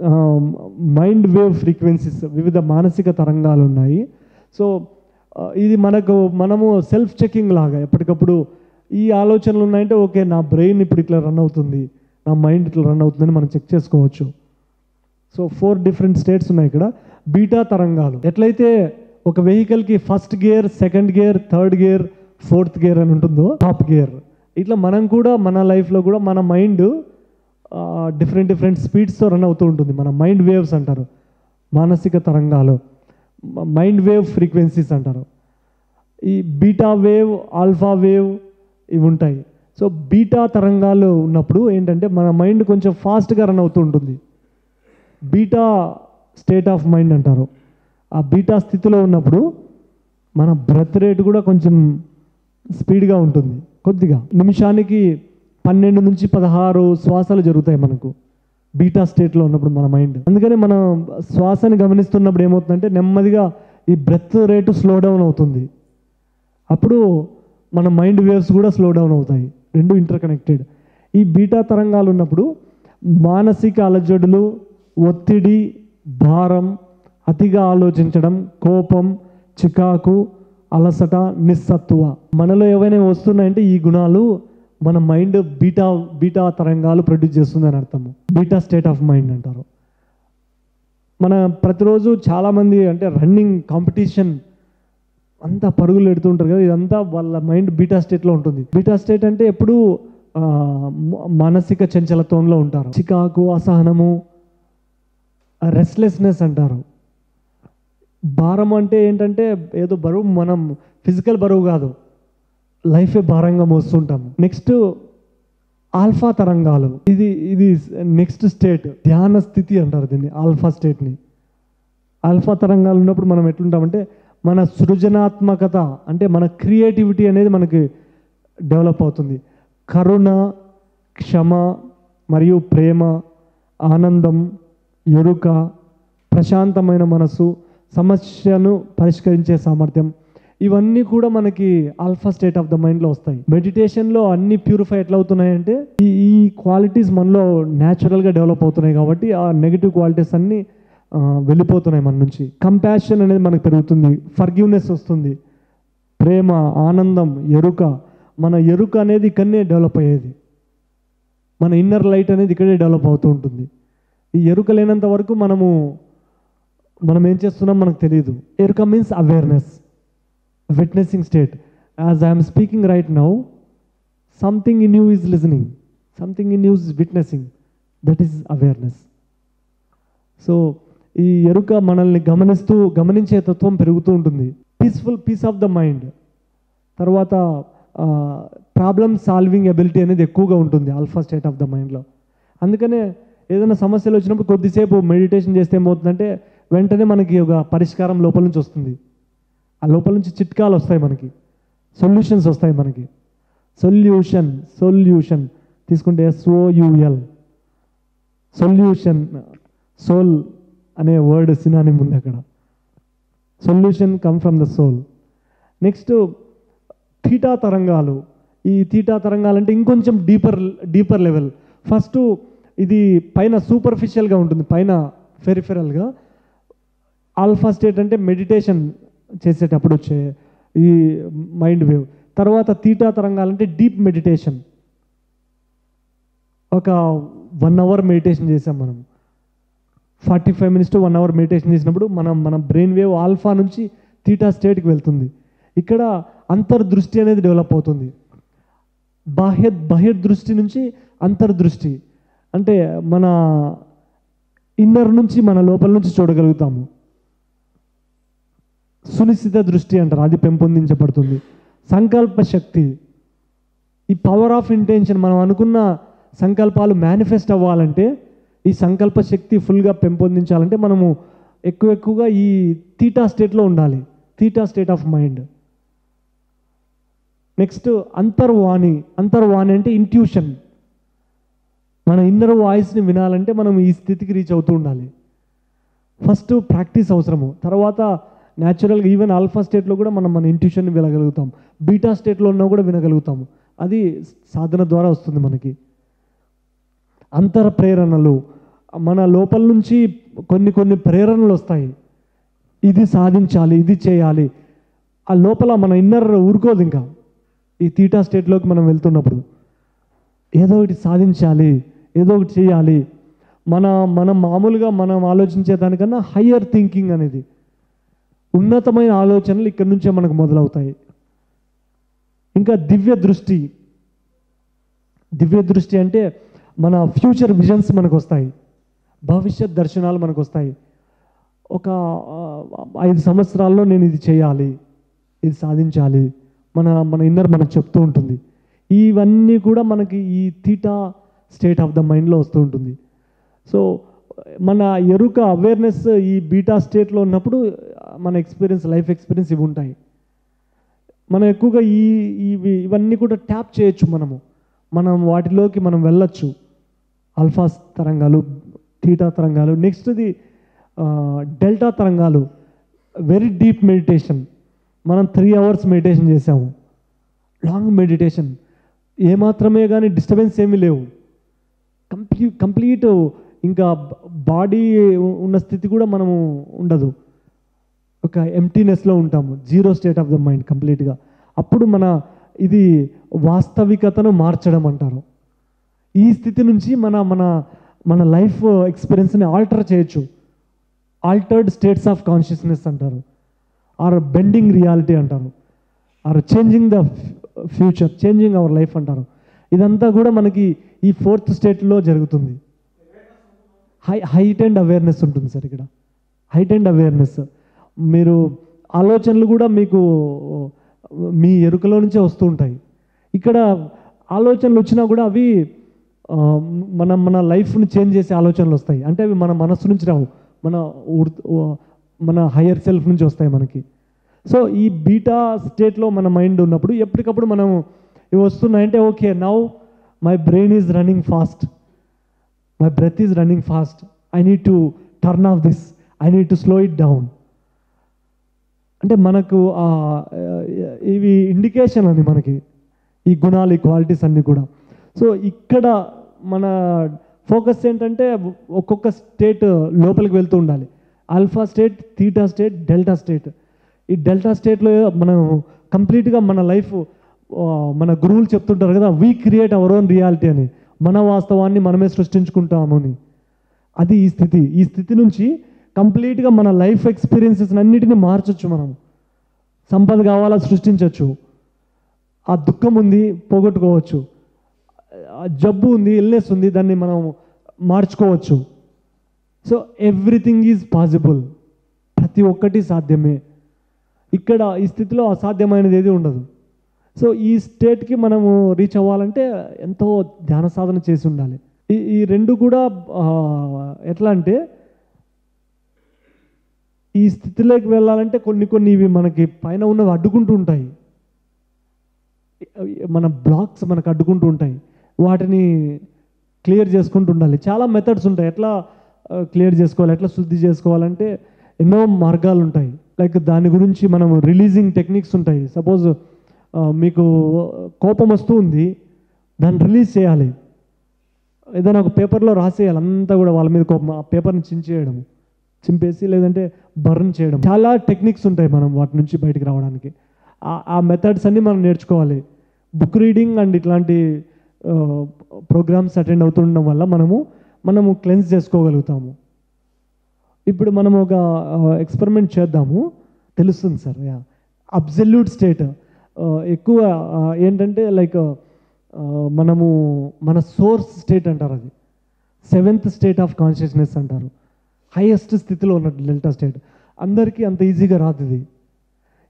మైండ్ వేవ్ ఫ్రీక్వెన్సీస్ వివిధ మానసిక తరంగాలు ఉన్నాయి సో ఆ, ఇది మనకు మనము సెల్ఫ్ చెకింగ్ లాగా ఎప్పటికప్పుడు ఈ ఆలోచనలు ఉన్నాయంటే ఓకే నా బ్రెయిన్ ఇప్పుడు ఇట్లా రన్ అవుతుంది నా మైండ్ ఇట్లా రన్ అవుతుందని మనం చెక్ చేసుకోవచ్చు సో ఫోర్ డిఫరెంట్ స్టేట్స్ ఉన్నాయి ఇక్కడ బీటా తరంగాలు ఎట్లయితే ఒక వెహికల్కి first gear second gear third gear fourth gear అని ఉంటుందో టాప్ గేర్ ఇట్లా మనం కూడా మన లైఫ్లో కూడా మన మైండ్ డిఫరెంట్ డిఫరెంట్ స్పీడ్స్తో రన్ అవుతూ ఉంటుంది మన మైండ్ వేవ్స్ అంటారు మానసిక తరంగాలు మైండ్ వేవ్ ఫ్రీక్వెన్సీస్ అంటారు ఈ బీటా వేవ్ ఆల్ఫా వేవ్ ఇవి ఉంటాయి సో బీటా తరంగాలు ఉన్నప్పుడు ఏంటంటే మన మైండ్ కొంచెం ఫాస్ట్గా రన్ అవుతూ ఉంటుంది బీటా స్టేట్ ఆఫ్ మైండ్ అంటారు ఆ బీటా స్థితిలో ఉన్నప్పుడు మన బ్రెత్ రేట్ కూడా కొంచెం స్పీడ్గా ఉంటుంది కొద్దిగా నిమిషానికి పన్నెండు నుంచి పదహారు శ్వాసలు జరుగుతాయి మనకు బీటా స్టేట్లో ఉన్నప్పుడు మన మైండ్ అందుకని మనం శ్వాసని గమనిస్తున్నప్పుడు ఏమవుతుందంటే నెమ్మదిగా ఈ బ్రెత్ రేటు స్లో డౌన్ అవుతుంది అప్పుడు మన మైండ్ వేవ్స్ కూడా స్లో డౌన్ అవుతాయి రెండు ఇంటర్ కనెక్టెడ్ ఈ బీటా తరంగాలు ఉన్నప్పుడు మానసిక అలజడులు ఒత్తిడి భారం అతిగా ఆలోచించడం కోపం చికాకు అలసట నిస్సత్తువ మనలో ఏవైనా వస్తున్నాయంటే ఈ గుణాలు మన మైండ్ బీటా బీటా తరంగాలు ప్రొడ్యూస్ చేస్తుందని అర్థము బీటా స్టేట్ ఆఫ్ మైండ్ అంటారు మన ప్రతిరోజు చాలామంది అంటే రన్నింగ్ కాంపిటీషన్ అంతా పరుగులు ఎడుతూ ఉంటారు కదా ఇదంతా వాళ్ళ మైండ్ బీటా స్టేట్లో ఉంటుంది బీటా స్టేట్ అంటే ఎప్పుడూ ఆ, మ- మానసిక చంచలత్వంలో ఉంటారు చికాకు అసహనము రెస్ట్లెస్నెస్ అంటారు భారం అంటే ఏంటంటే ఏదో బరువు మనం ఫిజికల్ బరువు కాదు లైఫే భారంగా మోస్తుంటాము నెక్స్ట్ ఆల్ఫా తరంగాలు ఇది ఇది నెక్స్ట్ స్టేట్ ధ్యాన స్థితి అంటారు దీన్ని ఆల్ఫా స్టేట్ని ఆల్ఫా తరంగాలు ఉన్నప్పుడు మనం ఎట్లుంటామంటే మన సృజనాత్మకత అంటే మన క్రియేటివిటీ అనేది మనకి డెవలప్ అవుతుంది కరుణ క్షమ మరియు ప్రేమ ఆనందం ఎరుక ప్రశాంతమైన మనసు సమస్యను పరిష్కరించే సామర్థ్యం ఇవన్నీ కూడా మనకి ఆల్ఫా స్టేట్ ఆఫ్ ద మైండ్లో వస్తాయి మెడిటేషన్లో అన్ని ప్యూరిఫై ఎట్లా అవుతున్నాయంటే ఈ ఈ క్వాలిటీస్ మనలో న్యాచురల్గా డెవలప్ అవుతున్నాయి కాబట్టి ఆ నెగిటివ్ క్వాలిటీస్ అన్నీ ఆ, వెళ్ళిపోతున్నాయి మన నుంచి కంపాషన్ అనేది మనకు పెరుగుతుంది ఫర్గివ్నెస్ వస్తుంది ప్రేమ ఆనందం ఎరుక మన ఎరుక అనేది ఇక్కడనే డెవలప్ అయ్యేది మన ఇన్నర్ లైట్ అనేది ఇక్కడే డెవలప్ అవుతూ ఉంటుంది ఈ ఎరుక లేనంత వరకు మనము మనం ఏం చేస్తున్నాం మనకు తెలియదు ఎరుక means awareness witnessing state as I'm speaking right now something in you is listening something in you is witnessing that is awareness so ఈ ఎరుక మనల్ని గమనిస్తూ గమనించే తత్వం పెరుగుతూ ఉంటుంది peaceful peace of the mind తర్వాత ప్రాబ్లమ్ సాల్వింగ్ ఎబిలిటీ అనేది ఎక్కువగా ఉంటుంది ఆల్ఫా స్టేట్ ఆఫ్ ద మైండ్లో అందుకనే ఏదైనా సమస్యలు వచ్చినప్పుడు కొద్దిసేపు మెడిటేషన్ చేస్తే ఏమవుతుందంటే వెంటనే మనకి ఒక పరిష్కారం లోపల నుంచి వస్తుంది ఆ లోపల నుంచి చిట్కాలు వస్తాయి మనకి సొల్యూషన్స్ వస్తాయి మనకి సొల్యూషన్ సొల్యూషన్ తీసుకుంటే ఎస్ఓయుఎల్ సొల్యూషన్ సోల్ అనే వర్డ్ సినానిమ్ ఉంది అక్కడ solution come from the soul next theta తరంగాలు ఈ థీటా తరంగాలు అంటే ఇంకొంచెం డీపర్ డీపర్ లెవెల్ ఫస్ట్ ఇది పైన సూపర్ఫిషియల్గా ఉంటుంది పైన ఫెరిఫెరల్గా ఆల్ఫా స్టేట్ అంటే మెడిటేషన్ చేసేటప్పుడు వచ్చే ఈ మైండ్ వేవ్ తర్వాత తీటా తరంగాలంటే డీప్ మెడిటేషన్ ఒక వన్ అవర్ మెడిటేషన్ చేసాం మనం forty five minutes to one hour meditation చేసినప్పుడు మనం మన బ్రెయిన్ వేవ్ ఆల్ఫా నుంచి తీటా స్టేట్కి వెళ్తుంది ఇక్కడ అంతర్దృష్టి అనేది డెవలప్ అవుతుంది బాహ్య బహిర్దృష్టి నుంచి అంతర్దృష్టి అంటే మన ఇన్నర్ నుంచి మన లోపల నుంచి చూడగలుగుతాము సునిశ్చిత దృష్టి అంటారు అది పెంపొందించబడుతుంది సంకల్ప శక్తి ఈ పవర్ ఆఫ్ ఇంటెన్షన్ మనం అనుకున్న సంకల్పాలు మేనిఫెస్ట్ అవ్వాలంటే ఈ సంకల్ప శక్తి ఫుల్గా పెంపొందించాలంటే మనము ఎక్కువ ఎక్కువగా ఈ తీటా స్టేట్లో ఉండాలి theta state of mind next అంతర్వాణి అంతర్వాణి అంటే ఇంట్యూషన్ మన ఇన్నర్ వాయిస్ని వినాలంటే మనం ఈ స్థితికి రీచ్ అవుతూ ఉండాలి ఫస్ట్ ప్రాక్టీస్ అవసరము తర్వాత న్యాచురల్గా ఈవెన్ ఆల్ఫా స్టేట్లో కూడా మనం మన ఇంట్యూషన్ని వినగలుగుతాం బీటా స్టేట్లో ఉన్నా కూడా వినగలుగుతాము అది సాధన ద్వారా వస్తుంది మనకి అంతర ప్రేరణలు మన లోపల నుంచి కొన్ని కొన్ని ప్రేరణలు వస్తాయి ఇది సాధించాలి ఇది చేయాలి ఆ లోపల మన ఇన్నర్ ఊరుకోదు ఇంకా ఈ తీటా స్టేట్లోకి మనం వెళ్తున్నప్పుడు ఏదో ఒకటి సాధించాలి ఏదో ఒకటి చేయాలి మన మనం మామూలుగా మనం ఆలోచించే దానికన్నా హయ్యర్ థింకింగ్ అనేది ఉన్నతమైన ఆలోచనలు ఇక్కడి నుంచే మనకు మొదలవుతాయి ఇంకా దివ్య దృష్టి దివ్య దృష్టి అంటే మన ఫ్యూచర్ విజన్స్ మనకు వస్తాయి భవిష్యత్ దర్శనాలు మనకు వస్తాయి ఒక ఆ, ఐదు సంవత్సరాల్లో నేను ఇది చేయాలి ఇది సాధించాలి మన మన ఇన్నర్ మనకు చెప్తూ ఉంటుంది ఇవన్నీ కూడా మనకి ఈ తీటా స్టేట్ ఆఫ్ ద మైండ్లో వస్తూ ఉంటుంది సో మన ఎరుక అవేర్నెస్ ఈ బీటా స్టేట్లో ఉన్నప్పుడు మన ఎక్స్పీరియన్స్ లైఫ్ ఎక్స్పీరియన్స్ ఇవి ఉంటాయి మనం ఎక్కువగా ఈ ఇవి ఇవన్నీ కూడా ట్యాప్ చేయొచ్చు మనము మనం వాటిలోకి మనం వెళ్ళొచ్చు ఆల్ఫా తరంగాలు థీటా తరంగాలు నెక్స్ట్ది డెల్టా తరంగాలు వెరీ డీప్ మెడిటేషన్ మనం త్రీ అవర్స్ మెడిటేషన్ చేసాము లాంగ్ మెడిటేషన్ ఏమాత్రమే కానీ డిస్టర్బెన్స్ ఏమీ లేవు కంప్లీ కంప్లీట్ ఇంకా బాడీ ఉన్న స్థితి కూడా మనము ఉండదు ఒక ఎంటీనెస్లో ఉంటాము zero state of the mind కంప్లీట్గా అప్పుడు మన ఇది వాస్తవికతను మార్చడం అంటారు ఈ స్థితి నుంచి మన మన మన లైఫ్ ఎక్స్పీరియన్స్ని ఆల్టర్ చేయొచ్చు ఆల్టర్డ్ స్టేట్స్ ఆఫ్ కాన్షియస్నెస్ అంటారు ఆర్ బెండింగ్ రియాలిటీ అంటారు or changing the future changing our life అంటారు ఇదంతా కూడా మనకి ఈ ఫోర్త్ స్టేట్లో జరుగుతుంది హై హైట్ అండ్ అవేర్నెస్ ఉంటుంది సార్ ఇక్కడ హైట్ అండ్ అవేర్నెస్ మీరు ఆలోచనలు కూడా మీకు మీ ఎరుకలో నుంచే వస్తూ ఉంటాయి ఇక్కడ ఆలోచనలు వచ్చినా కూడా అవి ఆ, మన మన లైఫ్ని చేంజ్ చేసే ఆలోచనలు వస్తాయి అంటే అవి మన మనస్సు నుంచి రావు మన ఉర్- ఓ- మన హయ్యర్ సెల్ఫ్ నుంచి వస్తాయి మనకి సో ఈ బీటా స్టేట్లో మన మైండ్ ఉన్నప్పుడు ఎప్పటికప్పుడు మనం ఇవి వస్తున్నాయంటే okay now my brain is running fast my breath is running fast I need to turn off this I need to slow it down అంటే మనకు ఆ, ఇవి ఇండికేషన్ అని మనకి ఈ గుణాలు ఈ క్వాలిటీస్ అన్నీ కూడా సో ఇక్కడ మన ఫోకస్ ఏంటంటే ఒక్కొక్క స్టేట్ లోపలికి వెళ్తూ ఉండాలి alpha state theta state delta state ఈ డెల్టా స్టేట్లో మనం కంప్లీట్గా మన లైఫ్ మన గురువులు చెప్తుంటారు కదా we create our own reality అని మన వాస్తవాన్ని మనమే సృష్టించుకుంటాము అని అది ఈ స్థితి ఈ స్థితి నుంచి కంప్లీట్గా మన లైఫ్ ఎక్స్పీరియన్సెస్ అన్నిటిని మార్చొచ్చు మనం సంపద కావాలా సృష్టించవచ్చు ఆ దుఃఖం ఉంది పోగొట్టుకోవచ్చు ఆ జబ్బు ఉంది ఇల్నెస్ ఉంది దాన్ని మనం మార్చుకోవచ్చు సో ఎవ్రీథింగ్ ఈజ్ పాసిబుల్ ప్రతి ఒక్కటి సాధ్యమే ఇక్కడ ఈ స్థితిలో అసాధ్యమైనది ఏది ఉండదు సో ఈ స్టేట్కి మనము రీచ్ అవ్వాలంటే ఎంతో ధ్యాన సాధన చేసి ఉండాలి ఈ ఈ రెండు కూడా ఆ, ఎట్లా అంటే ఈ స్థితిలోకి వెళ్ళాలంటే కొన్ని కొన్ని ఇవి మనకి పైన ఉన్నవి అడ్డుకుంటూ ఉంటాయి మన బ్లాక్స్ మనకు అడ్డుకుంటూ ఉంటాయి వాటిని క్లియర్ చేసుకుంటూ ఉండాలి చాలా మెథడ్స్ ఉంటాయి ఎట్లా క్లియర్ చేసుకోవాలి ఎట్లా శుద్ధి చేసుకోవాలంటే ఎన్నో మార్గాలు ఉంటాయి లైక్ దాని గురించి మనం రిలీజింగ్ టెక్నిక్స్ ఉంటాయి సపోజ్ మీకు కోపం వస్తూ ఉంది దాన్ని రిలీజ్ చేయాలి ఏదైనా ఒక పేపర్లో రాసేయాలి అంతా కూడా వాళ్ళ మీద కోపం ఆ పేపర్ని చించేయడం చింపేసి లేదంటే బర్న్ చేయడం చాలా టెక్నిక్స్ ఉంటాయి మనం వాటి నుంచి బయటికి రావడానికి ఆ- ఆ మెథడ్స్ అన్ని మనం నేర్చుకోవాలి బుక్ రీడింగ్ అండ్ ఇట్లాంటి ప్రోగ్రామ్స్ అటెండ్ అవుతుండడం వల్ల మనము మనము క్లెన్స్ చేసుకోగలుగుతాము ఇప్పుడు మనం ఒక ఎక్స్పెరిమెంట్ చేద్దాము తెలుస్తుంది సార్ యా అబ్జల్యూట్ స్టేట్ ఎక్కువ ఆ, ఏంటంటే లైక్ మనము మన సోర్స్ స్టేట్ అంటారు అది సెవెంత్ స్టేట్ ఆఫ్ కాన్షియస్నెస్ అంటారు హైయెస్ట్ స్థితిలో ఉన్న డెల్టా స్టేట్ అందరికీ అంత ఈజీగా రాదు ఇది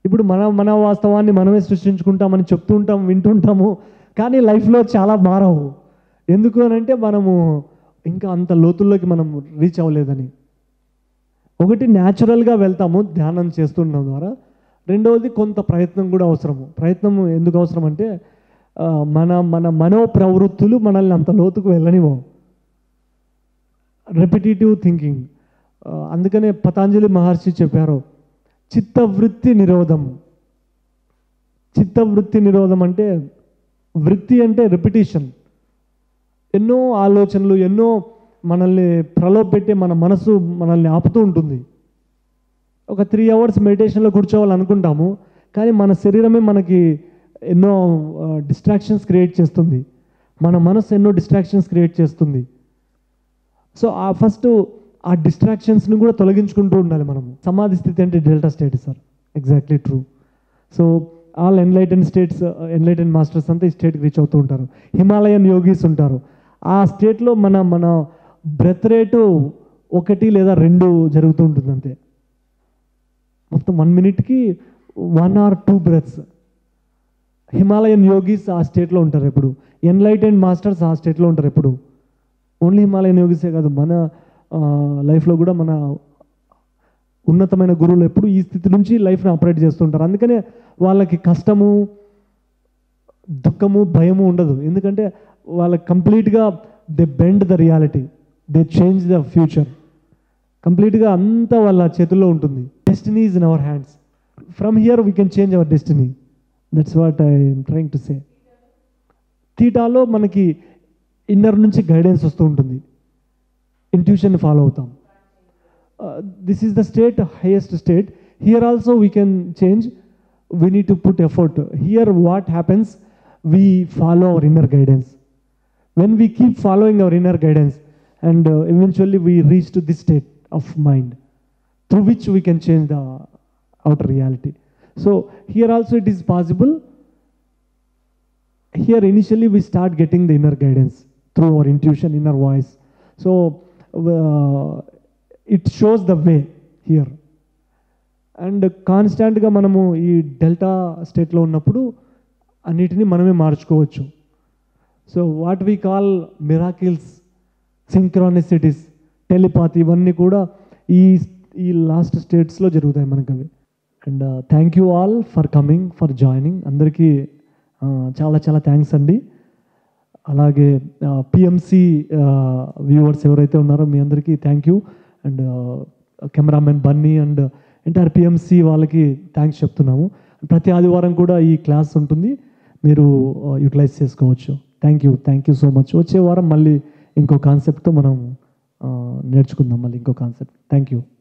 ఇప్పుడు మన మన వాస్తవాన్ని మనమే సృష్టించుకుంటామని చెప్తూ ఉంటాం వింటుంటాము కానీ లైఫ్లో చాలా మారవు ఎందుకు అని అంటే మనము ఇంకా అంత లోతుల్లోకి మనం రీచ్ అవ్వలేదని ఒకటి న్యాచురల్గా వెళ్తాము ధ్యానం చేస్తుండడం ద్వారా రెండవది కొంత ప్రయత్నం కూడా అవసరము ప్రయత్నం ఎందుకు అవసరం అంటే ఆ, మన మన మనో ప్రవృత్తులు మనల్ని అంత లోతుకు వెళ్ళనివ్వవు రెపిటేటివ్ థింకింగ్ అందుకనే పతాంజలి మహర్షి చెప్పారు చిత్తవృత్తి నిరోధం చిత్తవృత్తి నిరోధం అంటే వృత్తి అంటే రెపిటేషన్ ఎన్నో ఆలోచనలు ఎన్నో మనల్ని ప్రలోభపెట్టే మన మనసు మనల్ని ఆపుతూ ఉంటుంది ఒక త్రీ అవర్స్ మెడిటేషన్లో కూర్చోవాలనుకుంటాము కానీ మన శరీరమే మనకి ఎన్నో డిస్ట్రాక్షన్స్ క్రియేట్ చేస్తుంది మన మనసు ఎన్నో డిస్ట్రాక్షన్స్ క్రియేట్ చేస్తుంది సో ఆ ఫస్ట్ ఆ డిస్ట్రాక్షన్స్ని కూడా తొలగించుకుంటూ ఉండాలి మనము సమాధి స్థితి అంటే delta state sir exactly true so all enlighten states enlighten masters అంతా ఈ స్టేట్కి రీచ్ అవుతూ ఉంటారు హిమాలయన్ యోగీస్ ఉంటారు ఆ స్టేట్లో మన మన బ్రెత్ రేటు ఒకటి లేదా రెండు జరుగుతూ ఉంటుంది అంతే మొత్తం వన్ మినిట్కి one or two breaths Himalayan yogis ఆ స్టేట్లో ఉంటారు ఎప్పుడు ఎన్లైటెండ్ మాస్టర్స్ ఆ స్టేట్లో ఉంటారు ఎప్పుడు ఓన్లీ హిమాలయన్ యోగీసే కాదు మన లైఫ్లో కూడా మన ఉన్నతమైన గురువులు ఎప్పుడు ఈ స్థితి నుంచి లైఫ్ని ఆపరేట్ చేస్తుంటారు అందుకనే వాళ్ళకి కష్టము దుఃఖము భయము ఉండదు ఎందుకంటే వాళ్ళకి కంప్లీట్గా they bend the reality they change the future కంప్లీట్గా అంతా వాళ్ళ చేతుల్లో ఉంటుంది destiny is in our hands from here we can change our destiny that's what I'm trying to say థీటాలో మనకి ఇన్నర్ నుంచి గైడెన్స్ వస్తూ ఉంటుంది ఇంట్యూషన్ ఫాలో అవుతాం this is the state highest state here also we can change we need to put effort here what happens we follow our inner guidance when we keep following our inner guidance and uh, eventually we reach to this state of mind through which we can change the outer reality so here also it is possible here initially we start getting the inner guidance through our intuition inner voice so uh, it shows the way here and కాన్స్టాంట్గా మనము ఈ delta స్టేట్లో ఉన్నప్పుడు అన్నిటినీ మనమే మార్చుకోవచ్చు so what we call miracles synchronicities telepathy ఇవన్నీ కూడా ఈ ఈ లాస్ట్ స్టేట్స్లో జరుగుతాయి మనకు అవి and thank you all for coming for joining అందరికీ ఆ, చాలా చాలా థ్యాంక్స్ అండి అలాగే పిఎంసి వ్యూవర్స్ ఎవరైతే ఉన్నారో మీ అందరికీ thank you and cameraman Bunny and entire PMC వాళ్ళకి థ్యాంక్స్ చెప్తున్నాము ప్రతి ఆదివారం కూడా ఈ క్లాస్ ఉంటుంది మీరు యూటిలైజ్ చేసుకోవచ్చు thank you thank you so much వచ్చే వారం మళ్ళీ ఇంకో కాన్సెప్ట్తో మనం ఆ, నేర్చుకుందాం మళ్ళీ ఇంకో కాన్సెప్ట్ థ్యాంక్ యూ